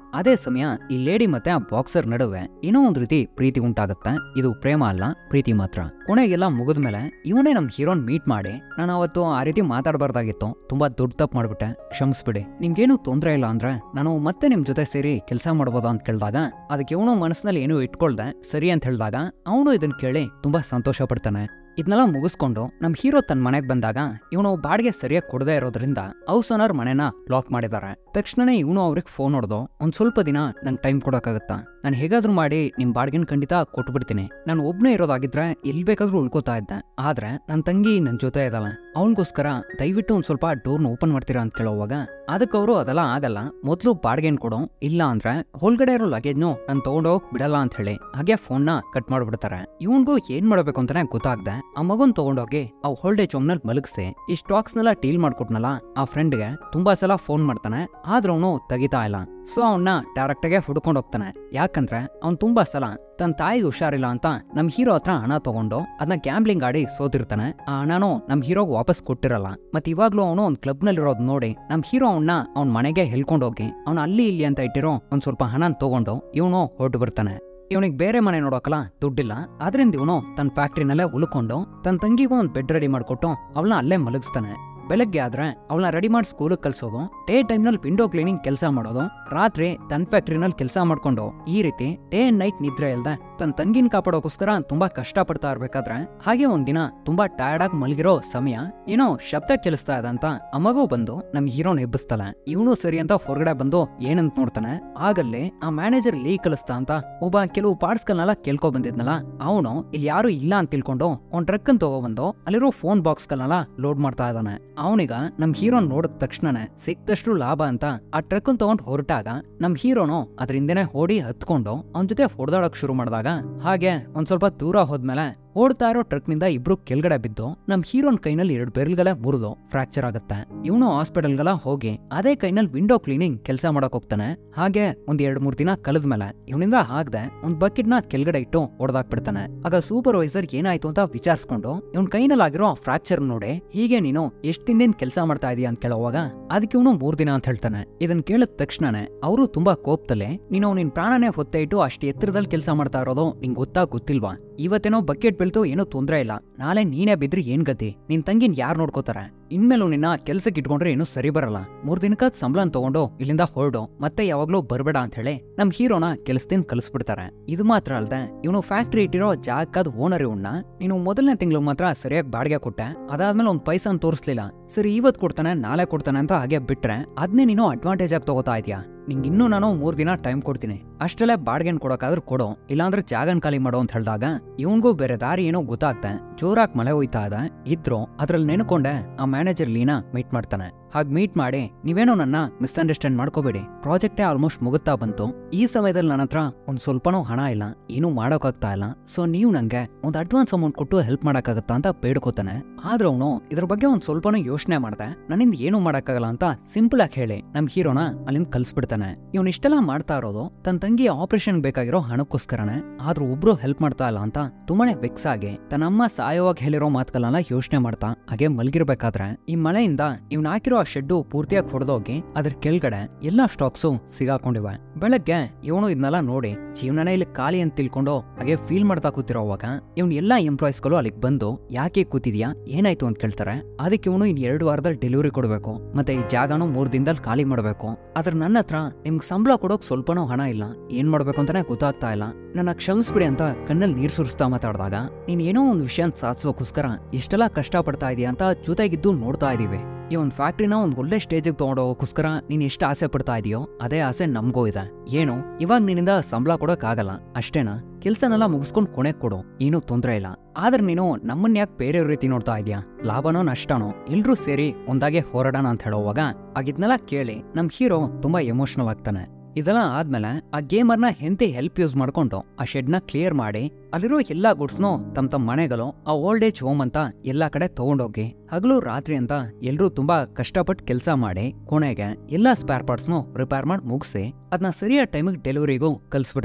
ಅದೇ ಸಮಯ ಈ ಲೇಡಿ ಮತ್ತೆ ಆ ಬಾಕ್ಸರ್ ನಡುವೆ ಏನೋ ಒಂದ್ ರೀತಿ ಪ್ರೀತಿ ಉಂಟಾಗತ್ತೆ ಇದು ಪ್ರೇಮ ಅಲ್ಲ ಪ್ರೀತಿ ಮಾತ್ರ ಕೊನೆಗೆಲ್ಲ ಮುಗಿದ್ಮೇಲೆ ಇವನೇ ನಮ್ ಹೀರೋನ್ ಮೀಟ್ ಮಾಡಿ ನಾನು ಅವತ್ತು ಆ ರೀತಿ ಮಾತಾಡಬಾರ್ದಾಗಿತ್ತು ತುಂಬಾ ದೊಡ್ಡ ತಪ್ಪು ಮಾಡ್ಬಿಟ್ಟೆ ಕ್ಷಮಿಸ್ಬಿಡಿ ನಿಮ್ಗೇನು ತೊಂದರೆ ಇಲ್ಲ ಅಂದ್ರೆ ನಾನು ಮತ್ತೆ ನಿಮ್ ಜೊತೆ ಸೇರಿ ಕೆಲಸ ಮಾಡ್ಬೋದು ಅಂತ ಕೇಳಿದಾಗ ಅದಕ್ಕೆ ಇವನು ಮನಸ್ಸಿನಲ್ಲಿ ಏನು ಇಟ್ಕೊಳ್ದೆ ಸರಿ ಅಂತ ಹೇಳಿದಾಗ ಅವನು ಇದನ್ನ ಕೇಳಿ ತುಂಬಾ ಸಂತೋಷ ಪಡ್ತಾನೆ ಇದನ್ನೆಲ್ಲ ಮುಗಿಸ್ಕೊಂಡು ನಮ್ ಹೀರೋ ತನ್ನ ಮನೆಗೆ ಬಂದಾಗ ಇವನು ಬಾಡಿಗೆ ಸರಿಯಾಗಿ ಕೊಡದೇ ಇರೋದ್ರಿಂದ ಹೌಸ್ ಓನರ್ ಮನೆನ ಲಾಕ್ ಮಾಡಿದ್ದಾರೆ ತಕ್ಷಣನೇ ಇವನು ಅವ್ರಿಗೆ ಫೋನ್ ಹೊಡೆದು ಒಂದ್ ಸ್ವಲ್ಪ ದಿನ ನಂಗೆ ಟೈಮ್ ಕೊಡೋಕ್ಕಾಗತ್ತಾ ನಾನು ಹೇಗಾದ್ರೂ ಮಾಡಿ ನಿಮ್ ಬಾಡಿಗೆನ ಖಂಡಿತ ಕೊಟ್ಬಿಡ್ತೀನಿ ನಾನು ಒಬ್ನೇ ಇರೋದಾಗಿದ್ರೆ ಎಲ್ಲಿ ಬೇಕಾದ್ರೂ ಉಳ್ಕೋತಾ ಇದ್ದೆ ಆದ್ರೆ ನನ್ನ ತಂಗಿ ನನ್ನ ಜೊತೆ ಇದ್ದಾಳೆ ಅವನಿಗೋಸ್ಕರ ದಯವಿಟ್ಟು ಒಂದ್ ಸ್ವಲ್ಪ ಡೋರ್ನ ಓಪನ್ ಮಾಡ್ತೀರಾ ಅಂತ ಕೇಳೋವಾಗ ಅದಕ್ಕೆ ಅವರು ಅದೆಲ್ಲ ಆಗಲ್ಲ ಮೊದಲು ಬಾಡಿಗೆನ್ ಕೊಡು ಇಲ್ಲ ಅಂದ್ರೆ ಹೊಲ್ಗಡೆ ಇರೋ ಲಗೇಜ್ನು ನಾನು ತಗೊಂಡೋಗ್ ಬಿಡಲ್ಲ ಅಂತ ಹೇಳಿ ಹಾಗೆ ಫೋನ್ನ ಕಟ್ ಮಾಡ್ಬಿಡ್ತಾರೆ ಇವನ್ಗೂ ಏನ್ ಮಾಡ್ಬೇಕು ಅಂತಾನೆ ಗೊತ್ತಾಗ್ದೆ ಆ ಮಗುನ್ ತಗೊಂಡೋಗಿ ಆ ಹೋಲ್ಡೇಜ್ ಹೋಮ್ನಲ್ಲಿ ಮಲಗಿಸಿ ಈ ಸ್ಟಾಕ್ಸ್ನೆಲ್ಲ ಡೀಲ್ ಮಾಡ್ಕೊಟ್ನಲ್ಲ ಆ ಫ್ರೆಂಡ್ಗೆ ತುಂಬಾ ಸಲ ಫೋನ್ ಮಾಡ್ತಾನೆ ಆದ್ರೆ ಅವನು ತೆಗಿತಾ ಇಲ್ಲ ಸೊ ಅವನ್ನ ಡೈರೆಕ್ಟಾಗೆ ಹುಡ್ಕೊಂಡು ಹೋಗ್ತಾನೆ ಯಾಕಂದ್ರೆ ಅವ್ನು ತುಂಬಾ ಸಲ ತನ್ನ ತಾಯಿಗೆ ಹುಷಾರಿಲ್ಲ ಅಂತ ನಮ್ ಹೀರೋ ಹತ್ರ ಹಣ ತಗೊಂಡು ಅದನ್ನ ಗ್ಯಾಂಬ್ಲಿಂಗ್ ಆಡಿ ಸೋತಿರ್ತಾನೆ ಆ ಹಣನೂ ನಮ್ ಹೀರೋಗ್ ವಾಪಸ್ ಕೊಟ್ಟಿರಲ್ಲ ಮತ್ತೆ ಇವಾಗ್ಲೂ ಅವನು ಒಂದ್ ಕ್ಲಬ್ ನಲ್ಲಿರೋದ್ ನೋಡಿ ನಮ್ ಹೀರೋ ಅವನ್ನ ಅವ್ನ ಮನೆಗೆ ಹೇಳ್ಕೊಂಡೋಗಿ ಅವ್ನು ಅಲ್ಲಿ ಇಲ್ಲಿ ಅಂತ ಇಟ್ಟಿರೋ ಒಂದ್ ಸ್ವಲ್ಪ ಹಣ ತಗೊಂಡು ಇವನು ಹೊರಟು ಬರ್ತಾನೆ ಇವನಿಗೆ ಬೇರೆ ಮನೆ ನೋಡೋಕಲ್ಲ ದುಡ್ಡಿಲ್ಲ ಅದರಿಂದ ಇವನು ತನ್ನ ಫ್ಯಾಕ್ಟ್ರಿನಲ್ಲೇ ಉಳ್ಕೊಂಡು ತನ್ನ ತಂಗಿಗೂ ಒಂದು ಬೆಡ್ ರೆಡಿ ಮಾಡಿಕೊಟ್ಟು ಅವಳನ್ನ ಅಲ್ಲೇ ಮಲಗಿಸ್ತಾನೆ ಬೆಳಗ್ಗೆ ಆದ್ರೆ ಅವಳನ್ನ ರೆಡಿ ಮಾಡಿ ಸ್ಕೂಲಿಗೆ ಕಳ್ಸೋದು ಡೇ ಟೈಮ್ನಲ್ಲಿ ವಿಂಡೋ ಕ್ಲೀನಿಂಗ್ ಕೆಲಸ ಮಾಡೋದು ರಾತ್ರಿ ತನ್ನ ಫ್ಯಾಕ್ಟ್ರಿನಲ್ಲಿ ಕೆಲಸ ಮಾಡ್ಕೊಂಡು ಈ ರೀತಿ ಡೇ ಅಂಡ್ ನೈಟ್ ನಿದ್ರೆ ಇಲ್ದೆ ತನ್ನ ತಂಗಿನ ಕಾಪಾಡೋಕೋಸ್ಕರ ತುಂಬಾ ಕಷ್ಟಪಡ್ತಾ ಇರ್ಬೇಕಾದ್ರೆ ಹಾಗೆ ಒಂದಿನ ತುಂಬಾ ಟಯರ್ಡ್ ಆಗಿ ಮಲಗಿರೋ ಸಮಯ ಏನೋ ಶಬ್ದ ಕೇಳಿಸ್ತಾ ಇದೆ ಅಂತ ಆ ಮಗು ಬಂದು ನಮ್ ಹೀರೋನ್ ಎಬ್ಬಿಸ್ತಾಳೆ ಇವನು ಸರಿ ಅಂತ ಹೊರಗಡೆ ಬಂದು ಏನಂತ ನೋಡ್ತಾನೆ ಆಗಲ್ಲೇ ಆ ಮ್ಯಾನೇಜರ್ ಲೀ ಕಲಿಸ್ತಾ ಅಂತ ಒಬ್ಬ ಕೆಲವು ಪಾರ್ಟ್ಸ್ಗಳನ್ನೆಲ್ಲ ಕೇಳ್ಕೊ ಬಂದಿದ್ನಲ್ಲ ಅವನು ಇಲ್ಲಿ ಯಾರು ಇಲ್ಲ ಅಂತ ತಿಳ್ಕೊಂಡು ಅವ್ನ್ ಟ್ರಕ್ ಅನ್ ತಗೊಬಂದು ಅಲ್ಲಿರೋ ಫೋನ್ ಬಾಕ್ಸ್ಗಳನ್ನೆಲ್ಲ ಲೋಡ್ ಮಾಡ್ತಾ ಇದ್ದಾನೆ ಅವನಿಗ ನಮ್ ಹೀರೋನ್ ನೋಡಿದ ತಕ್ಷಣನೇ ಸಿಕ್ತಷ್ಟು ಲಾಭ ಅಂತ ಆ ಟ್ರಕ್ ತಗೊಂಡ್ ಹೊರಟಾಗ ನಮ್ ಹೀರೋನು ಅದ್ರ ಹಿಂದೆನೆ ಓಡಿ ಹತ್ಕೊಂಡು ಅವನ ಜೊತೆ ಹೊಡೆದಾಡಕ್ ಶುರು ಮಾಡಿದಾಗ ಹಾಗೆ ಒಂದ್ ಸ್ವಲ್ಪ ದೂರ ಹೋದ್ಮೇಲೆ ಓಡ್ತಾ ಇರೋ ಟ್ರಕ್ನಿಂದ ಇಬ್ರು ಕೆಳಗಡೆ ಬಿದ್ದು ನಮ್ ಹೀರೋನ್ ಕೈನಲ್ಲಿ ಎರಡು ಬೆರಳುಗಳೇ ಮುರಿದು ಫ್ರಾಕ್ಚರ್ ಆಗುತ್ತೆ ಇವನು ಹಾಸ್ಪಿಟಲ್ಗೆಲ್ಲ ಹೋಗಿ ಅದೇ ಕೈನಲ್ಲಿ ವಿಂಡೋ ಕ್ಲೀನಿಂಗ್ ಕೆಲಸ ಮಾಡಕ್ ಹೋಗ್ತಾನೆ ಹಾಗೆ ಒಂದ್ ಎರಡ್ ಮೂರ್ ದಿನ ಕಳೆದ್ಮೇಲೆ ಇವನಿಂದ ಆಗದೆ ಒಂದ್ ಬಕೆಟ್ ನ ಕೆಳಗಡೆ ಇಟ್ಟು ಹೊಡೆದಾಕ್ಬಿಡ್ತಾನೆ ಆಗ ಸೂಪರ್ವೈಸರ್ ಏನಾಯ್ತು ಅಂತ ವಿಚಾರಿಸ್ಕೊಂಡು ಇವನ್ ಕೈನಲ್ಲಾಗಿರೋ ಫ್ರಾಕ್ಚರ್ ನೋಡಿ ಹೀಗೆ ನೀನು ಎಷ್ಟ್ ದಿನದಿಂದ ಕೆಲಸ ಮಾಡ್ತಾ ಇದೀಯ ಅಂತ ಕೇಳೋವಾಗ ಅದಕ್ಕೆ ಇವನು ಮೂರ್ ದಿನ ಅಂತ ಹೇಳ್ತಾನೆ ಇದನ್ ಕೇಳಿದ ತಕ್ಷಣನೇ ಅವರು ತುಂಬಾ ಕೋಪದಲ್ಲೇ ನೀನು ನಿನ್ ಪ್ರಾಣನೇ ಹೊತ್ತೆ ಇಟ್ಟು ಅಷ್ಟು ಎತ್ತರದಲ್ಲಿ ಕೆಲಸ ಮಾಡ್ತಾ ಇರೋದು ನಿಂಗೆ ಗೊತ್ತಾ ಗೊತ್ತಿಲ್ವಾ ಇವತ್ತೇನೋ ಬಕೆಟ್ ಬೀಳ್ತು ಏನೂ ತೊಂದ್ರೆ ಇಲ್ಲ ನಾಳೆ ನೀನೇ ಬಿದ್ರಿ ಏನ್ ಗತಿ ನಿನ್ ತಂಗಿನ್ ಯಾರ್ ನೋಡ್ಕೋತಾರೆ ಇನ್ಮೇಲೂ ನಿನ್ನ ಕೆಲ್ಸಕ್ಕೆ ಇಟ್ಕೊಂಡ್ರೆ ಏನು ಸರಿ ಬರಲ್ಲ ಮೂರ್ ದಿನಕ್ಕ ಸಂಬಳನ್ ತಗೊಂಡು ಇಲ್ಲಿಂದ ಹೊರಡು ಮತ್ತೆ ಯಾವಾಗ್ಲೂ ಬರ್ಬೇಡ ಅಂತ ಹೇಳಿ ನಮ್ ಹೀರೋನ ಕೆಲಸದಿಂದ ಕಲಿಸ್ಬಿಡ್ತಾರೆ ಇದು ಮಾತ್ರ ಅಲ್ದೆ ಇವನು ಫ್ಯಾಕ್ಟ್ರಿ ಇಟ್ಟಿರೋ ಜಾಗದ ಓನರ್ ಇವನ್ನ ನೀನು ಮೊದಲನೇ ತಿಂಗಳು ಮಾತ್ರ ಸರಿಯಾಗಿ ಬಾಡಿಗೆ ಕೊಟ್ಟೆ ಅದಾದ್ಮೇಲೆ ಒಂದ್ ಪೈಸನ್ ತೋರಿಸ್ಲಿಲ್ಲ ಸರಿ ಇವತ್ ಕೊಡ್ತಾನೆ ನಾಳೆ ಕೊಡ್ತಾನೆ ಅಂತ ಹಾಗೆ ಬಿಟ್ರೆ ಅದನ್ನೇ ನೀನು ಅಡ್ವಾಂಟೇಜ್ ಆಗಿ ತಗೋತಾ ಇದೀಯಾ ನಿಂಗೆ ಇನ್ನೂ ನಾನು ಮೂರ್ ದಿನ ಟೈಮ್ ಕೊಡ್ತೀನಿ ಅಷ್ಟಲ್ಲೇ ಬಾಡ್ಗೆನ್ ಕೊಡೋಕಾದ್ರೂ ಕೊಡು ಇಲ್ಲಾಂದ್ರೆ ಜಾಗನ್ ಖಾಲಿ ಮಾಡು ಅಂತ ಹೇಳಿದಾಗ ಇವನ್ಗೂ ಬೇರೆ ದಾರಿ ಏನೋ ಗೊತ್ತಾಗ್ತೆ ಜೋರಾಗಿ ಮಳೆ ಹೋಯ್ತಾ ಇದೆ ಇದ್ರು ಅದ್ರಲ್ಲಿ ನೆನ್ಕೊಂಡೆ ಆ ಮ್ಯಾನೇಜರ್ ಲೀನಾ ಮೀಟ್ ಮಾಡ್ತಾನೆ ಹಾಗ್ ಮೀಟ್ ಮಾಡಿ ನೀವೇನೋ ನನ್ನ ಮಿಸ್ಅಂಡರ್ಸ್ಟ್ಯಾಂಡ್ ಮಾಡ್ಕೋಬೇಡಿ ಪ್ರಾಜೆಕ್ಟೇ ಆಲ್ಮೋಸ್ಟ್ ಮುಗುತ್ತಾ ಬಂತು ಈ ಸಮಯದಲ್ಲಿ ನನ್ನ ಹತ್ರ ಒಂದ್ ಸ್ವಲ್ಪನೂ ಹಣ ಇಲ್ಲ ಏನೂ ಮಾಡೋಕ್ಕಾಗ್ತಾ ಇಲ್ಲ ಸೊ ನೀವು ನಂಗೆ ಒಂದ್ ಅಡ್ವಾನ್ಸ್ ಅಮೌಂಟ್ ಕೊಟ್ಟು ಹೆಲ್ಪ್ ಮಾಡಕ್ಕಾಗತ್ತಾ ಅಂತ ಬೇಡ್ಕೋತಾನೆ ಆದ್ರೆ ಅವನು ಇದ್ರ ಬಗ್ಗೆ ಒಂದ್ ಸ್ವಲ್ಪನೂ ಯೋಚನೆ ಮಾಡ್ದೆ ನನ್ನಿಂದ ಏನೂ ಮಾಡಕ್ಕಾಗಲ್ಲ ಅಂತ ಸಿಂಪಲ್ ಆಗಿ ಹೇಳಿ ನಮ್ ಹೀರೋನ ಅಲ್ಲಿಂದ ಕಲ್ಸ್ಬಿಡ್ತಾನೆ ಇವನ್ ಇಷ್ಟೆಲ್ಲ ಮಾಡ್ತಾ ಇರೋದು ತನ್ನ ತಂಗಿ ಆಪರೇಷನ್ ಬೇಕಾಗಿರೋ ಹಣಕ್ಕೋಸ್ಕರನೇ ಆದ್ರೂ ಒಬ್ರು ಹೆಲ್ಪ್ ಮಾಡ್ತಾ ಇಲ್ಲ ಅಂತ ತುಂಬಾನೇ ಬೆಕ್ಸ್ ಆಗಿ ತನ್ನ ಅಮ್ಮ ಸಾಯೋವಾಗ ಹೇಳಿರೋ ಮಾತುಗಳನ್ನ ಯೋಚನೆ ಮಾಡ್ತಾ ಹಾಗೆ ಮಲ್ಗಿರ್ಬೇಕಾದ್ರೆ ಈ ಮಳೆಯಿಂದ ಇವ್ನ ಹಾಕಿರೋ ಆ ಶೆಡ್ಡು ಪೂರ್ತಿಯಾಗಿ ಹೊಡೆದೋಗಿ ಅದ್ರ ಕೆಳಗಡೆ ಎಲ್ಲಾ ಸ್ಟಾಕ್ಸು ಸಿಗಾಕೊಂಡಿವೆ ಬೆಳಗ್ಗೆ ಇವನು ಇದನ್ನೆಲ್ಲ ನೋಡಿ ಜೀವನನೇ ಇಲ್ಲಿ ಖಾಲಿ ಅಂತ ತಿಳ್ಕೊಂಡು ಹಾಗೆ ಫೀಲ್ ಮಾಡ್ತಾ ಕೂತಿರೋವಾಗ ಇವ್ನ ಎಲ್ಲಾ ಎಂಪ್ಲಾಯ್ಸ್ಗಳು ಅಲ್ಲಿಗೆ ಬಂದು ಯಾಕೆ ಕೂತಿದ್ಯಾ ಏನಾಯ್ತು ಅಂತ ಕೇಳ್ತಾರೆ ಅದಕ್ಕೆ ಇವನು ಇನ್ ಎರಡು ವಾರದಲ್ಲಿ ಡೆಲಿವರಿ ಕೊಡಬೇಕು ಮತ್ತೆ ಈ ಜಾಗನೂ ಮೂರ್ ದಿನದಲ್ಲಿ ಖಾಲಿ ಮಾಡಬೇಕು ಆದ್ರೆ ನನ್ನ ಹತ್ರ ನಿಮ್ಗೆ ಸಂಬಳ ಕೊಡೋಕ್ ಸ್ವಲ್ಪನೂ ಹಣ ಇಲ್ಲ ಏನ್ ಮಾಡ್ಬೇಕು ಅಂತಾನೆ ಗೊತ್ತಾಗ್ತಾ ಇಲ್ಲ ನನ್ನ ಕ್ಷಮಿಸ್ಬಿಡಿ ಅಂತ ಕಣ್ಣಲ್ಲಿ ನೀರ್ ಸುರಿಸ್ತಾ ಮಾತಾಡಿದಾಗ ನೀನ್ ಏನೋ ಒಂದು ವಿಷಯ ಸಾಧಿಸೋಕೋಸ್ಕರ ಇಷ್ಟೆಲ್ಲ ಕಷ್ಟಪಡ್ತಾ ಇದೀಯ ಅಂತ ಜೊತೆಗಿದ್ದು ನೋಡ್ತಾ ಇದೀವಿ ಈ ಒಂದು ಫ್ಯಾಕ್ಟ್ರಿನ ಒಂದು ಒಳ್ಳೆ ಸ್ಟೇಜಿಗೆ ತಗೊಂಡೋಗೋಕ್ಕೋಸ್ಕರ ನೀನ್ ಎಷ್ಟು ಆಸೆ ಪಡ್ತಾ ಇದೆಯೋ ಅದೇ ಆಸೆ ನಮಗೂ ಇದೆ ಏನು ಇವಾಗ ನಿನ್ನಿಂದ ಸಂಬಳ ಕೊಡೋಕ್ಕಾಗಲ್ಲ ಅಷ್ಟೇನಾ ಕೆಲ್ಸನೆಲ್ಲ ಮುಗಿಸ್ಕೊಂಡು ಕೊನೆಗ್ ಕೊಡು ಏನೂ ತೊಂದ್ರೆ ಇಲ್ಲ ಆದ್ರೆ ನೀನು ನಮ್ಮನ್ನ ಯಾಕೆ ಬೇರೆ ರೀತಿ ನೋಡ್ತಾ ಇದೀಯಾ ಲಾಭನೋ ನಷ್ಟನೋ ಎಲ್ರೂ ಸೇರಿ ಒಂದಾಗೆ ಹೋರಾಡೋಣ ಅಂತ ಹೇಳೋವಾಗ ಆಗಿದ್ನೆಲ್ಲ ಕೇಳಿ ನಮ್ ಹೀರೋ ತುಂಬಾ ಎಮೋಷನಲ್ ಆಗ್ತಾನೆ ಇದೆಲ್ಲ ಆದ್ಮೇಲೆ ಆ ಗೇಮರ್ನ ಹೆಂತೆ ಹೆಲ್ಪ್ ಯೂಸ್ ಮಾಡ್ಕೊಂಡು ಆ ಶೆಡ್ನ ಕ್ಲಿಯರ್ ಮಾಡಿ ಅಲ್ಲಿರೋ ಎಲ್ಲಾ ಗುಡ್ಸ್ನು ತಮ್ಮ ತಮ್ಮ ಮನೆಗಳು ಆ ಓಲ್ಡ್ ಏಜ್ ಹೋಮ್ ಅಂತ ಎಲ್ಲಾ ಕಡೆ ತಗೊಂಡೋಗಿ ಹಗಲು ರಾತ್ರಿ ಅಂತ ಎಲ್ರೂ ತುಂಬಾ ಕಷ್ಟಪಟ್ಟು ಕೆಲಸ ಮಾಡಿ ಕೊನೆಗೆ ಎಲ್ಲಾ ಸ್ಪೇರ್ ಪಾರ್ಟ್ಸ್ನು ರಿಪೇರ್ ಮಾಡಿ ಮುಗಿಸಿ ಅದನ್ನ ಸರಿಯಾದ ಟೈಮಿಗೆ ಡೆಲಿವರಿಗೂ ಕಲ್ಸ್ಬಿಡ್ತಾರೆ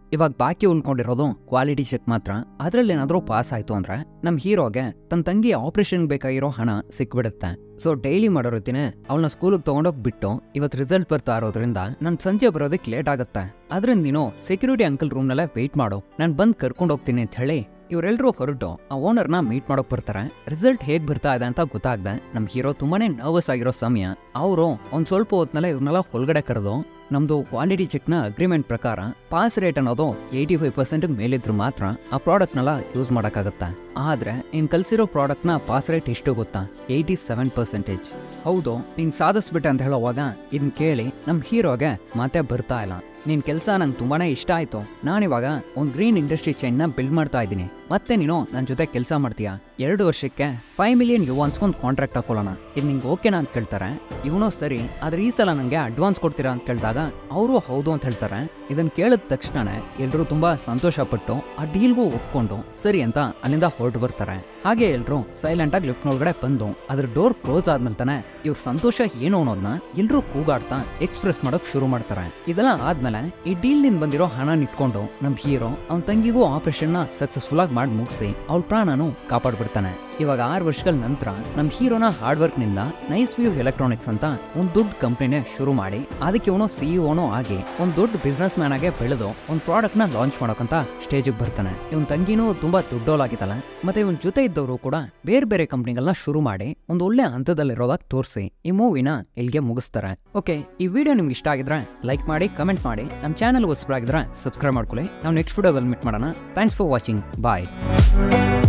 ಇವಾಗ ಬಾಕಿ ಉಳ್ಕೊಂಡಿರೋದು ಕ್ವಾಲಿಟಿ ಚೆಕ್ ಮಾತ್ರ ಅದ್ರಲ್ಲಿ ಏನಾದ್ರೂ ಪಾಸ್ ಆಯ್ತು ಅಂದ್ರೆ ನಮ್ ಹೀರೋಗೆ ತನ್ನ ತಂಗಿ ಆಪರೇಷನ್ ಬೇಕಾಗಿರೋ ಹಣ ಸಿಕ್ಬಿಡುತ್ತೆ ಸೊ ಡೈಲಿ ಮಾಡೋ ರೀತಿನೇ ಅವಳನ್ನ ಸ್ಕೂಲಿಗೆ ತಗೊಂಡೋಗಿ ಬಿಟ್ಟು ಇವತ್ತು ರಿಸಲ್ಟ್ ಬರ್ತಾ ಇರೋದ್ರಿಂದ ನನ್ ಸಂಜೆ ಬರೋದಕ್ಕೆ ಲೇಟ್ ಆಗುತ್ತೆ ಅದ್ರಿಂದ ನೀನು ಸೆಕ್ಯೂರಿಟಿ ಅಂಕಲ್ ರೂಮ್ನಲ್ಲೇ ವೆಯ್ಟ್ ಮಾಡು ನಾನು ಬಂದು ಕರ್ಕೊಂಡು ಹೋಗ್ತೀನಿ ಅಂತ ಹೇಳಿ ಇವರೆಲ್ಲರೂ ಹೊರಟು ಆ ಓನರ್ನ ಮೀಟ್ ಮಾಡೋಕ್ ಬರ್ತಾರೆ ರಿಸಲ್ಟ್ ಹೇಗ್ ಬರ್ತಾ ಇದೆ ಅಂತ ಗೊತ್ತಾಗ್ದೆ ನಮ್ ಹೀರೋ ತುಂಬಾನೇ ನರ್ವಸ್ ಆಗಿರೋ ಸಮಯ ಅವರು ಒಂದ್ ಸ್ವಲ್ಪ ಹೊತ್ನಲ್ಲೇ ಇವ್ರನ್ನೆಲ್ಲ ಹೊರಗಡೆ ಕರೆದು ನಮ್ದು ಕ್ವಾಲಿಟಿ ಚೆಕ್ನ ಅಗ್ರಿಮೆಂಟ್ ಪ್ರಕಾರ ಪಾಸ್ ರೇಟ್ ಅನ್ನೋದು ಏಯ್ಟಿ ಫೈವ್ ಪರ್ಸೆಂಟ್ ಮೇಲಿದ್ರು ಮಾತ್ರ ಆ ಪ್ರಾಡಕ್ಟ್ನೆಲ್ಲ ಯೂಸ್ ಮಾಡೋಕ್ಕಾಗತ್ತೆ ಆದ್ರೆ ನೀನ್ ಕಲ್ಸಿರೋ ಪ್ರಾಡಕ್ಟ್ನ ಪಾಸ್ ರೇಟ್ ಎಷ್ಟು ಗೊತ್ತಾ ಏಯ್ಟಿ ಸೆವೆನ್ ಪರ್ಸೆಂಟೇಜ್ ಹೌದು ನೀನ್ ಸಾಧಿಸ್ಬಿಟ್ಟೆ ಅಂತ ಹೇಳೋವಾಗ ಇದನ್ ಕೇಳಿ ನಮ್ ಹೀರೋಗೆ ಮಾತೆ ಬರ್ತಾ ಇಲ್ಲ ನಿನ್ ಕೆಲಸ ನಂಗೆ ತುಂಬಾನೇ ಇಷ್ಟ ಆಯ್ತು ನಾನಿವಾಗ ಒಂದು ಗ್ರೀನ್ ಇಂಡಸ್ಟ್ರಿ ಚೈನ್ನ ಬಿಲ್ಡ್ ಮಾಡ್ತಾ ಇದ್ದೀನಿ ಮತ್ತೆ ನೀನು ನನ್ನ ಜೊತೆ ಕೆಲಸ ಮಾಡ್ತೀಯಾ ಎರಡು ವರ್ಷಕ್ಕೆ ಫೈವ್ ಮಿಲಿಯನ್ ಯು ಒಂದು ಕಾಂಟ್ರಾಕ್ಟ್ ಹಾಕೊಳ್ಳೋಣ ಇದು ನಿಂಗೆ ಓಕೆನಾ ಅಂತ ಕೇಳ್ತಾರೆ ಇವನು ಸರಿ ಆದ್ರೆ ಈ ಸಲ ನನಗೆ ಅಡ್ವಾನ್ಸ್ ಕೊಡ್ತೀರಾ ಅಂತ ಕೇಳಿದಾಗ ಅವರು ಹೌದು ಅಂತ ಹೇಳ್ತಾರೆ ಇದನ್ನ ಕೇಳಿದ ತಕ್ಷಣನೇ ಎಲ್ಲರೂ ತುಂಬಾ ಸಂತೋಷ ಪಟ್ಟು ಆ ಡೀಲ್ಗೂ ಒಪ್ಕೊಂಡು ಸರಿ ಅಂತ ಅಲ್ಲಿಂದ ಹೊರಟು ಬರ್ತಾರೆ ಹಾಗೆ ಎಲ್ರು ಸೈಲೆಂಟ್ ಆಗಿ ಲಿಫ್ಟ್ ಒಳಗಡೆ ಬಂದು ಅದ್ರ ಡೋರ್ ಕ್ಲೋಸ್ ಆದ್ಮೇಲೆ ತಾನೆ ಇವ್ರ ಸಂತೋಷ ಏನು ಅನ್ನೋದನ್ನ ಎಲ್ರೂ ಕೂಗಾಡ್ತಾ ಎಕ್ಸ್ಪ್ರೆಸ್ ಮಾಡೋಕ್ ಶುರು ಮಾಡ್ತಾರೆ ಇದೆಲ್ಲ ಆದ್ಮೇಲೆ ಈ ಡೀಲ್ ನಿಂದ ಬಂದಿರೋ ಹಣ ಇಟ್ಕೊಂಡು ನಮ್ ಹೀರೋ ಅವನ ತಂಗಿಗೂ ಆಪರೇಷನ್ ನ ಸಕ್ಸಸ್ಫುಲ್ ಆಗಿ ಮಾಡಿ ಮುಗಿಸಿ ಅವ್ಳ ಪ್ರಾಣನು ಕಾಪಾಡ್ಬಿಡ್ತಾನೆ ಇವಾಗ ಆರು ವರ್ಷಗಳ ನಂತರ ನಮ್ ಹೀರೋನ ಹಾರ್ಡ್ ವರ್ಕ್ ನಿಂದ ನೈಸ್ ವ್ಯೂ ಎಲೆಕ್ಟ್ರಾನಿಕ್ಸ್ ಅಂತ ಒಂದ್ ದೊಡ್ಡ ಕಂಪ್ನಿನೇ ಶುರು ಮಾಡಿ ಅದಕ್ಕೆ ಇವನು ಸಿಇಒನು ಆಗಿ ಒಂದ್ ದೊಡ್ಡ ಬಿಸ್ನೆಸ್ ಮ್ಯಾನ್ ಆಗಿ ಬೆಳೆದು ಒಂದ್ ಪ್ರಾಡಕ್ಟ್ ನ ಲಾಂಚ್ ಮಾಡೋಕಂತ ಸ್ಟೇಜಿಗೆ ಬರ್ತಾನೆ ಇವನ್ ತಂಗಿನೂ ತುಂಬಾ ದುಡ್ಡೋಲಾಗಿದ್ದಾಳೆ ಮತ್ತೆ ಇವನ್ ಜೊತೆ ಇದ್ದವರು ಕೂಡ ಬೇರೆ ಬೇರೆ ಕಂಪ್ನಿಗಳನ್ನ ಶುರು ಮಾಡಿ ಒಂದ್ ಒಳ್ಳೆ ಹಂತದಲ್ಲಿರೋದಾಗ ತೋರಿಸಿ ಈ ಮೂವಿನ ಇಲ್ಲಿಗೆ ಮುಗಿಸ್ತಾರೆ ಓಕೆ ಈ ವಿಡಿಯೋ ನಿಮ್ಗೆ ಇಷ್ಟ ಆಗಿದ್ರೆ ಲೈಕ್ ಮಾಡಿ ಕಮೆಂಟ್ ಮಾಡಿ ನಮ್ಮ ಚಾನಲ್ ಹೊಸಬರಾಗಿದ್ರೆ ಸಬ್ಸ್ಕ್ರೈಬ್ ಮಾಡ್ಕೊಳ್ಳಿ ನಾವು ನೆಕ್ಸ್ಟ್ ವಿಡಿಯೋದಲ್ಲಿ ಮೀಟ್ ಮಾಡೋಣ ಥ್ಯಾಂಕ್ಸ್ ಫಾರ್ ವಾಚಿಂಗ್ ಬಾಯ್